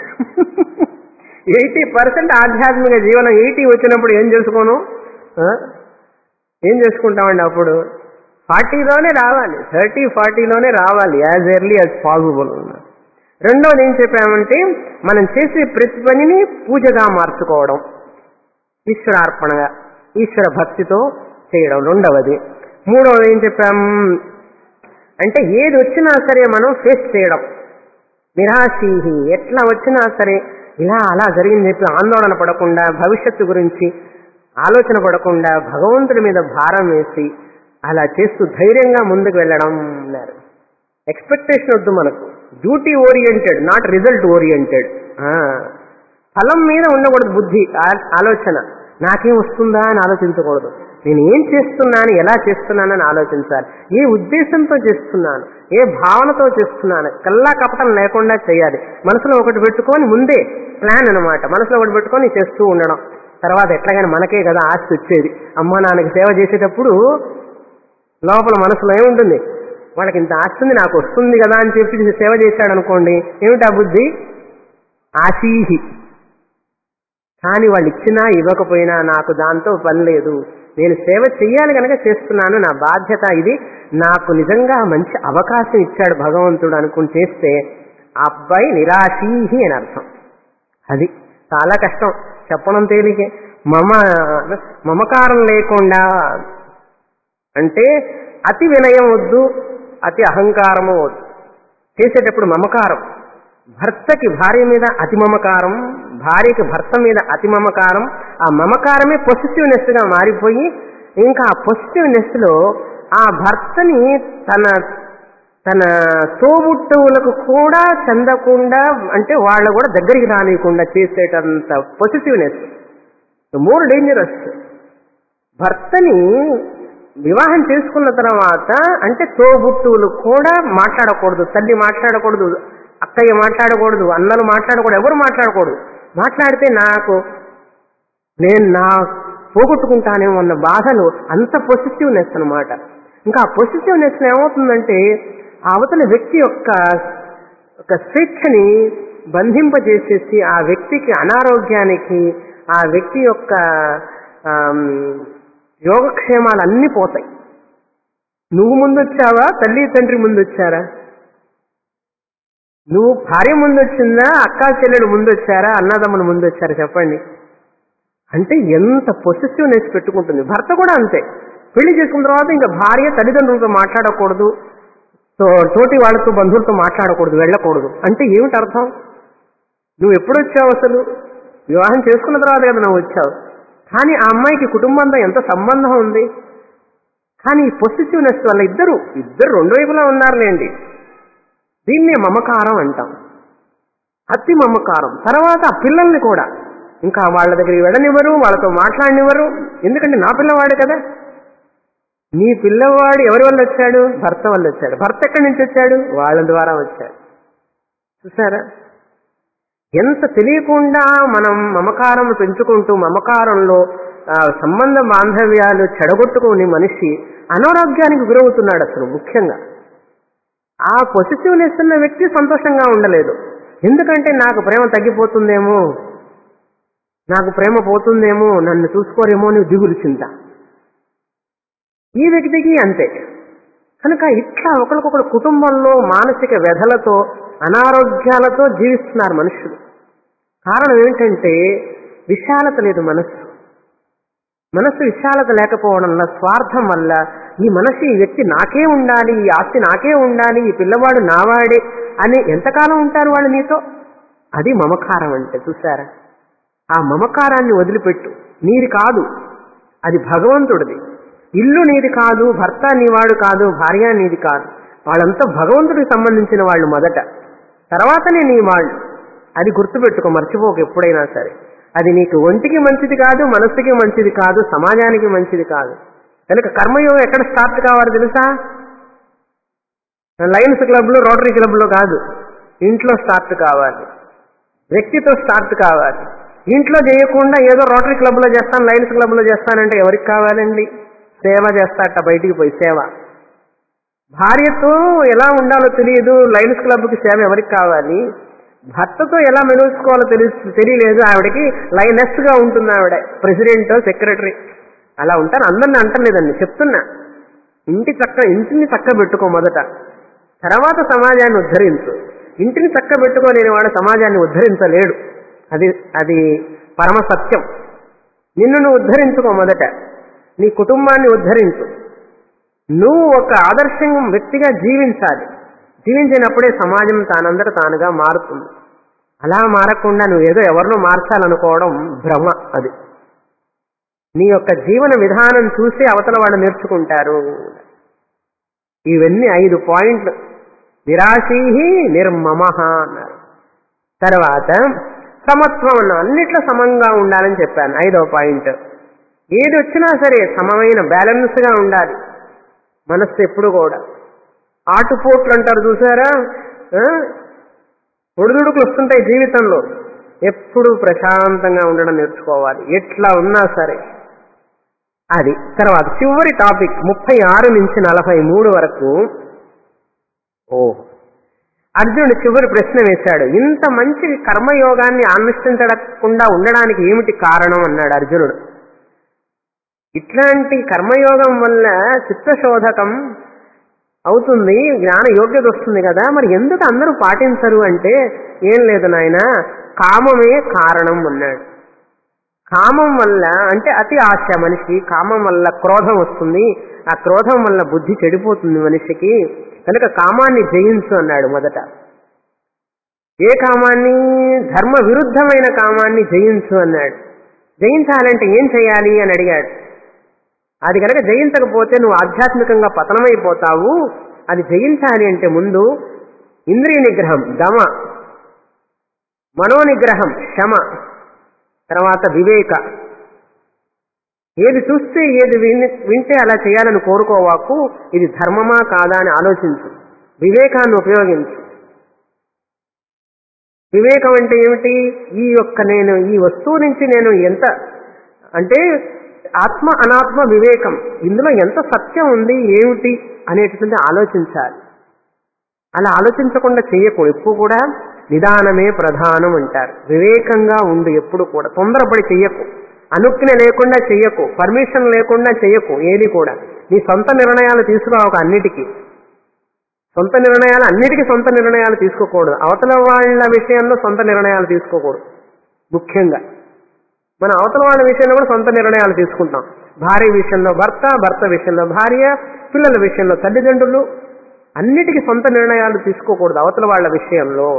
ఎయిటీ పర్సెంట్ ఆధ్యాత్మిక జీవనం ఎయిటీ వచ్చినప్పుడు ఏం చేసుకోను ఆ? ఏం చేసుకుంటామండి అప్పుడు ఫార్టీలోనే రావాలి థర్టీ ఫార్టీలోనే రావాలి యాజ్ ఎర్లీ యాజ్ పాసిబుల్ రెండోది ఏం చెప్పామంటే మనం చేసే ప్రతి పనిని పూజగా మార్చుకోవడం ఈశ్వరార్పణగా ఈశ్వర భక్తితో చేయడం రెండవది మూడవది ఏం చెప్పాం అంటే ఏది వచ్చినా సరే మనం ఫేస్ చేయడం నిరాశీహి ఎట్లా వచ్చినా సరే ఇలా అలా జరిగింది చెప్పి ఆందోళన పడకుండా భవిష్యత్తు గురించి ఆలోచన పడకుండా భగవంతుడి మీద భారం వేసి అలా చేస్తూ ధైర్యంగా ముందుకు వెళ్ళడం అన్నారు ఎక్స్పెక్టేషన్ వద్దు మనకు duty oriented not result oriented ఫలం మీద ఉండకూడదు బుద్ధి ఆ- ఆలోచన నాకేం వస్తుందా అని ఆలోచించకూడదు నేను ఏం చేస్తున్నాను ఎలా చేస్తున్నానని ఆలోచించాలి ఏ ఉద్దేశంతో చేస్తున్నాను ఏ భావనతో చేస్తున్నాను కల్లా కపటం లేకుండా చేయాలి మనసులో ఒకటి పెట్టుకొని ముందే ప్లాన్ అన్నమాట మనసులో ఒకటి పెట్టుకొని చేస్తూ ఉండడం తర్వాత ఎట్లాగైనా మనకే కదా ఆస్తి వచ్చేది అమ్మ నాన్నకి సేవ చేసేటప్పుడు లోపల మనసులో ఏముంటుంది వాళ్ళకి ఇంత ఆస్తి ఉంది నాకు వస్తుంది కదా అని చెప్పి సేవ చేశాడు అనుకోండి ఏమిటా బుద్ధి ఆశీహి కానీ వాళ్ళు ఇచ్చినా ఇవ్వకపోయినా నాకు దాంతో పని లేదు నేను సేవ చెయ్యాలి కనుక చేస్తున్నాను నా బాధ్యత ఇది నాకు నిజంగా మంచి అవకాశం ఇచ్చాడు భగవంతుడు అనుకుని చేస్తే ఆ అబ్బాయి నిరాశీహి అని అర్థం అది చాలా కష్టం చెప్పడం తేలికే మమ మమకారం లేకుండా అంటే అతి వినయం వద్దు అతి అహంకారము వద్దు చేసేటప్పుడు మమకారం భర్తకి భార్య మీద అతి మమకారం భార్యకి భర్త మీద అతి మమకారం ఆ మమకారమే పొసిటివ్నెస్ గా మారిపోయి ఇంకా ఆ పొసిటివ్నెస్ లో ఆ భర్తని తన తన తోబుట్టువులకు కూడా చెందకుండా అంటే వాళ్ళ కూడా దగ్గరికి రానియకుండా చేసేటంత పొసిటివ్నెస్ మోర్ డేంజరస్ భర్తని వివాహం చేసుకున్న తర్వాత అంటే తోబుట్టువులు కూడా మాట్లాడకూడదు తల్లి మాట్లాడకూడదు అక్కయ్య మాట్లాడకూడదు అన్నలు మాట్లాడకూడదు ఎవరు మాట్లాడకూడదు మాట్లాడితే నాకు నేను నా పోగొట్టుకుంటానేమో అన్న బాధలు అంత పొజిటివ్నెస్ అన్నమాట ఇంకా ఆ పొజిటివ్నెస్ ఏమవుతుందంటే ఆ అవతల వ్యక్తి యొక్క ఒక స్వేచ్ఛని బంధింపజేసేసి ఆ వ్యక్తికి అనారోగ్యానికి ఆ వ్యక్తి యొక్క ఆమ్, యోగక్షేమాలు అన్నీ పోతాయి నువ్వు ముందొచ్చావా తల్లి తండ్రి ముందొచ్చారా నువ్వు భార్య ముందొచ్చిందా అక్కా చెల్లెడు ముందొచ్చారా అన్నదమ్ములు ముందొచ్చారా చెప్పండి అంటే ఎంత పొసిటివ్నెస్ పెట్టుకుంటుంది భర్త కూడా అంతే పెళ్లి చేసుకున్న తర్వాత ఇంకా భార్య తల్లిదండ్రులతో మాట్లాడకూడదు తో- తోటి వాళ్ళతో బంధువులతో మాట్లాడకూడదు వెళ్ళకూడదు అంటే ఏమిటి అర్థం నువ్వు ఎప్పుడు వచ్చావు అసలు వివాహం చేసుకున్న తర్వాత కదా నువ్వు వచ్చావు కానీ ఆ అమ్మాయికి కుటుంబంతో ఎంత సంబంధం ఉంది కానీ ఈ పొసిటివ్నెస్ వల్ల ఇద్దరు ఇద్దరు రెండు వైపులా ఉన్నారులేండి దీన్నే మమకారం అంటాం అతి మమకారం తర్వాత ఆ పిల్లల్ని కూడా ఇంకా వాళ్ళ దగ్గరికి వెళ్ళనివ్వరు వాళ్ళతో మాట్లాడనివ్వరు ఎందుకంటే నా పిల్లవాడు కదా నీ పిల్లవాడు ఎవరి వల్ల వచ్చాడు భర్త వల్ల వచ్చాడు భర్త ఎక్కడి నుంచి వచ్చాడు వాళ్ళ ద్వారా వచ్చాడు చూసారా ఎంత తెలియకుండా మనం మమకారం పెంచుకుంటూ మమకారంలో ఆ, సంబంధ బాంధవ్యాలు చెడగొట్టుకుని మనిషి అనారోగ్యానికి గురవుతున్నాడు అసలు ముఖ్యంగా ఆ పొజిటివ్నెస్ ఉన్న వ్యక్తి సంతోషంగా ఉండలేదు ఎందుకంటే నాకు ప్రేమ తగ్గిపోతుందేమో నాకు ప్రేమ పోతుందేమో నన్ను చూసుకోరేమో అని దిగులు చింత ఈ వ్యక్తికి అంతే కనుక ఇట్లా ఒకరికొకరు కుటుంబంలో మానసిక వ్యధలతో అనారోగ్యాలతో జీవిస్తున్నారు మనుషులు కారణం ఏంటంటే విశాలత లేదు మనస్సు మనస్సు విశాలత లేకపోవడం వల్ల స్వార్థం వల్ల ఈ మనసు ఈ వ్యక్తి నాకే ఉండాలి ఈ ఆస్తి నాకే ఉండాలి ఈ పిల్లవాడు నావాడే అని ఎంతకాలం ఉంటారు వాళ్ళు నీతో అది మమకారం అంటే చూసారా ఆ మమకారాన్ని వదిలిపెట్టు నీది కాదు అది భగవంతుడిది ఇల్లు నీది కాదు భర్త నీవాడు కాదు భార్య నీది కాదు వాళ్ళంతా భగవంతుడికి సంబంధించిన వాళ్ళు మొదట తర్వాతనే నీ వాళ్ళు అది గుర్తుపెట్టుకో మర్చిపోక ఎప్పుడైనా సరే అది నీకు ఒంటికి మంచిది కాదు మనస్సుకి మంచిది కాదు సమాజానికి మంచిది కాదు కనుక కర్మయోగం ఎక్కడ స్టార్ట్ కావాలి తెలుసా లయన్స్ క్లబ్లో రోటరీ క్లబ్లో కాదు ఇంట్లో స్టార్ట్ కావాలి వ్యక్తితో స్టార్ట్ కావాలి ఇంట్లో చేయకుండా ఏదో రోటరీ క్లబ్లో చేస్తాను లయన్స్ క్లబ్లో చేస్తానంటే ఎవరికి కావాలండి సేవ చేస్తాట బయటికి పోయి సేవ భార్యతో ఎలా ఉండాలో తెలియదు లయన్స్ క్లబ్కి సేవ ఎవరికి కావాలి భర్తతో ఎలా మెలుసుకోవాలో తెలియ తెలియలేదు ఆవిడకి లైనెస్ గా ఉంటుంది ఆవిడ ప్రెసిడెంట్ సెక్రటరీ అలా ఉంటాను అందరిని అంటలేదండి చెప్తున్నా ఇంటి చక్క ఇంటిని చక్క పెట్టుకో మొదట తర్వాత సమాజాన్ని ఉద్ధరించు ఇంటిని చక్క పెట్టుకోలేని వాడు సమాజాన్ని ఉద్ధరించలేడు అది అది పరమ సత్యం నిన్ను నువ్వు ఉద్ధరించుకో మొదట నీ కుటుంబాన్ని ఉద్ధరించు నువ్వు ఒక ఆదర్శం వ్యక్తిగా జీవించాలి జీవించినప్పుడే సమాజం తానందర తానుగా మారుతుంది అలా మారకుండా నువ్వు ఏదో ఎవరినో మార్చాలనుకోవడం భ్రమ అది నీ యొక్క జీవన విధానం చూసి అవతల వాళ్ళు నేర్చుకుంటారు ఇవన్నీ ఐదు పాయింట్లు నిరాశీ నిర్మమ అన్నారు తర్వాత సమత్వం అన్న అన్నిట్లో సమంగా ఉండాలని చెప్పాను ఐదవ పాయింట్ ఏది వచ్చినా సరే సమమైన బ్యాలెన్స్గా ఉండాలి మనస్సు ఎప్పుడు కూడా ఆటుపోట్లు అంటారు చూసారా ఆ? ఒడిదుడుకులు వస్తుంటాయి జీవితంలో ఎప్పుడు ప్రశాంతంగా ఉండడం నేర్చుకోవాలి ఎట్లా ఉన్నా సరే అది తర్వాత చివరి టాపిక్ ముప్పై ఆరు నుంచి నలభై మూడు వరకు ఓ అర్జునుడు చివరి ప్రశ్న వేశాడు ఇంత మంచి కర్మయోగాన్ని అనుష్ఠించకుండా ఉండడానికి ఏమిటి కారణం అన్నాడు అర్జునుడు ఇట్లాంటి కర్మయోగం వల్ల చిత్తశోధకం అవుతుంది జ్ఞాన యోగ్యత వస్తుంది కదా మరి ఎందుకు అందరూ పాటించరు అంటే ఏం లేదు నాయన కామమే కారణం అన్నాడు కామం వల్ల అంటే అతి ఆశ మనిషి కామం వల్ల క్రోధం వస్తుంది ఆ క్రోధం వల్ల బుద్ధి చెడిపోతుంది మనిషికి కనుక కామాన్ని జయించు అన్నాడు మొదట ఏ కామాన్ని ధర్మ విరుద్ధమైన కామాన్ని జయించు అన్నాడు జయించాలంటే ఏం చేయాలి అని అడిగాడు అది కనుక జయించకపోతే నువ్వు ఆధ్యాత్మికంగా పతనమైపోతావు అది జయించాలి అంటే ముందు ఇంద్రియ నిగ్రహం దమ మనోనిగ్రహం శమ తర్వాత వివేక ఏది చూస్తే ఏది విని వింటే అలా చేయాలని కోరుకోవాకు ఇది ధర్మమా కాదా అని ఆలోచించు వివేకాన్ని ఉపయోగించు వివేకం అంటే ఏమిటి ఈ యొక్క నేను ఈ వస్తువు నుంచి నేను ఎంత అంటే ఆత్మ అనాత్మ వివేకం ఇందులో ఎంత సత్యం ఉంది ఏమిటి అనేటువంటి ఆలోచించాలి అలా ఆలోచించకుండా చేయకు ఎప్పుడు కూడా నిదానమే ప్రధానం అంటారు వివేకంగా ఉండు ఎప్పుడు కూడా తొందరపడి చెయ్యకు అనుజ్ఞ లేకుండా చెయ్యకు పర్మిషన్ లేకుండా చెయ్యకు ఏది కూడా నీ సొంత నిర్ణయాలు తీసుకోవాలి అన్నిటికీ సొంత నిర్ణయాలు అన్నిటికీ సొంత నిర్ణయాలు తీసుకోకూడదు అవతల వాళ్ళ విషయంలో సొంత నిర్ణయాలు తీసుకోకూడదు ముఖ్యంగా మన అవతల వాళ్ళ విషయంలో కూడా సొంత నిర్ణయాలు తీసుకుంటాం భార్య విషయంలో భర్త భర్త విషయంలో భార్య పిల్లల విషయంలో తల్లిదండ్రులు అన్నిటికీ సొంత నిర్ణయాలు తీసుకోకూడదు అవతల వాళ్ళ విషయంలో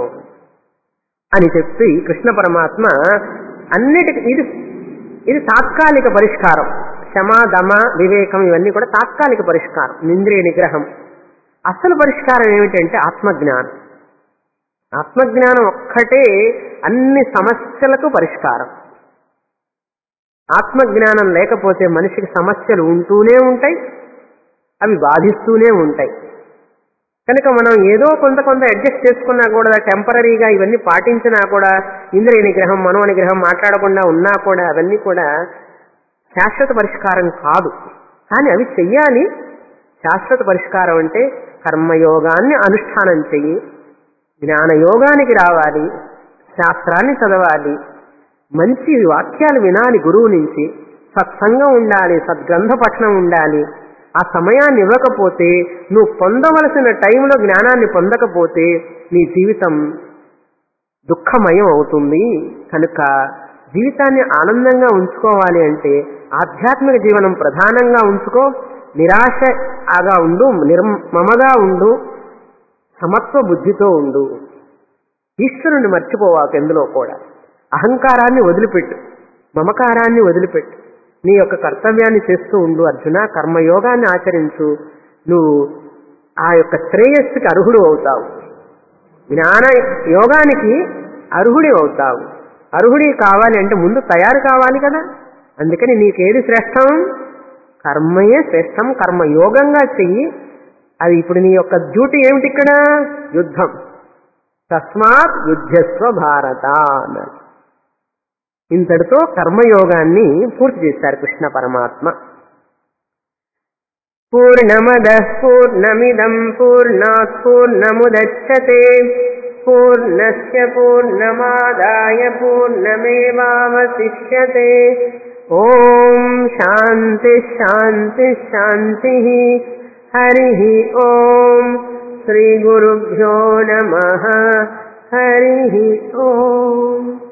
అని చెప్పి కృష్ణ పరమాత్మ అన్నిటికీ ఇది ఇది తాత్కాలిక పరిష్కారం క్షమ దమ వివేకం ఇవన్నీ కూడా తాత్కాలిక పరిష్కారం ఇంద్రియ నిగ్రహం అసలు పరిష్కారం ఏమిటంటే ఆత్మజ్ఞానం ఆత్మజ్ఞానం ఒక్కటే అన్ని సమస్యలకు పరిష్కారం ఆత్మజ్ఞానం లేకపోతే మనిషికి సమస్యలు ఉంటూనే ఉంటాయి అవి బాధిస్తూనే ఉంటాయి కనుక మనం ఏదో కొంత కొంత అడ్జస్ట్ చేసుకున్నా కూడా టెంపరీగా ఇవన్నీ పాటించినా కూడా ఇంద్రియ నిగ్రహం మనో నిగ్రహం మాట్లాడకుండా ఉన్నా కూడా అవన్నీ కూడా శాశ్వత పరిష్కారం కాదు కానీ అవి చెయ్యాలి శాశ్వత పరిష్కారం అంటే కర్మయోగాన్ని అనుష్ఠానం చెయ్యి జ్ఞానయోగానికి రావాలి శాస్త్రాన్ని చదవాలి మంచి వాక్యాలు వినాలి గురువు నుంచి సత్సంగం ఉండాలి సద్గ్రంథ పఠనం ఉండాలి ఆ సమయాన్ని ఇవ్వకపోతే నువ్వు పొందవలసిన టైంలో జ్ఞానాన్ని పొందకపోతే నీ జీవితం దుఃఖమయం అవుతుంది కనుక జీవితాన్ని ఆనందంగా ఉంచుకోవాలి అంటే ఆధ్యాత్మిక జీవనం ప్రధానంగా ఉంచుకో నిరాశ ఆగా ఉండు నిర్మమగా ఉండు సమత్వ బుద్ధితో ఉండు ఈశ్వరుని మర్చిపోవాకు ఎందులో కూడా అహంకారాన్ని వదిలిపెట్టు మమకారాన్ని వదిలిపెట్టు నీ యొక్క కర్తవ్యాన్ని చేస్తూ ఉండు అర్జున కర్మయోగాన్ని ఆచరించు నువ్వు ఆ యొక్క శ్రేయస్సుకి అర్హుడు అవుతావు జ్ఞాన యోగానికి అర్హుడి అవుతావు అర్హుడి కావాలి అంటే ముందు తయారు కావాలి కదా అందుకని నీకేది శ్రేష్టం కర్మయే శ్రేష్టం కర్మయోగంగా చెయ్యి అది ఇప్పుడు నీ యొక్క డ్యూటీ ఏమిటి ఇక్కడ యుద్ధం తస్మాత్ యుద్ధస్వ భారత అన్నారు ఇంతటితో కర్మయోగాన్ని పూర్తి చేశారు కృష్ణ పరమాత్మ పూర్ణమద పూర్ణమిదం పూర్ణాత్ పూర్ణముదచ్చతే పూర్ణస్య పూర్ణమాదాయ పూర్ణమేవావశిష్యతే ఓం శాంతి శాంతి శాంతి హరి ఓం శ్రీ గురుభ్యో నమ హరి ఓం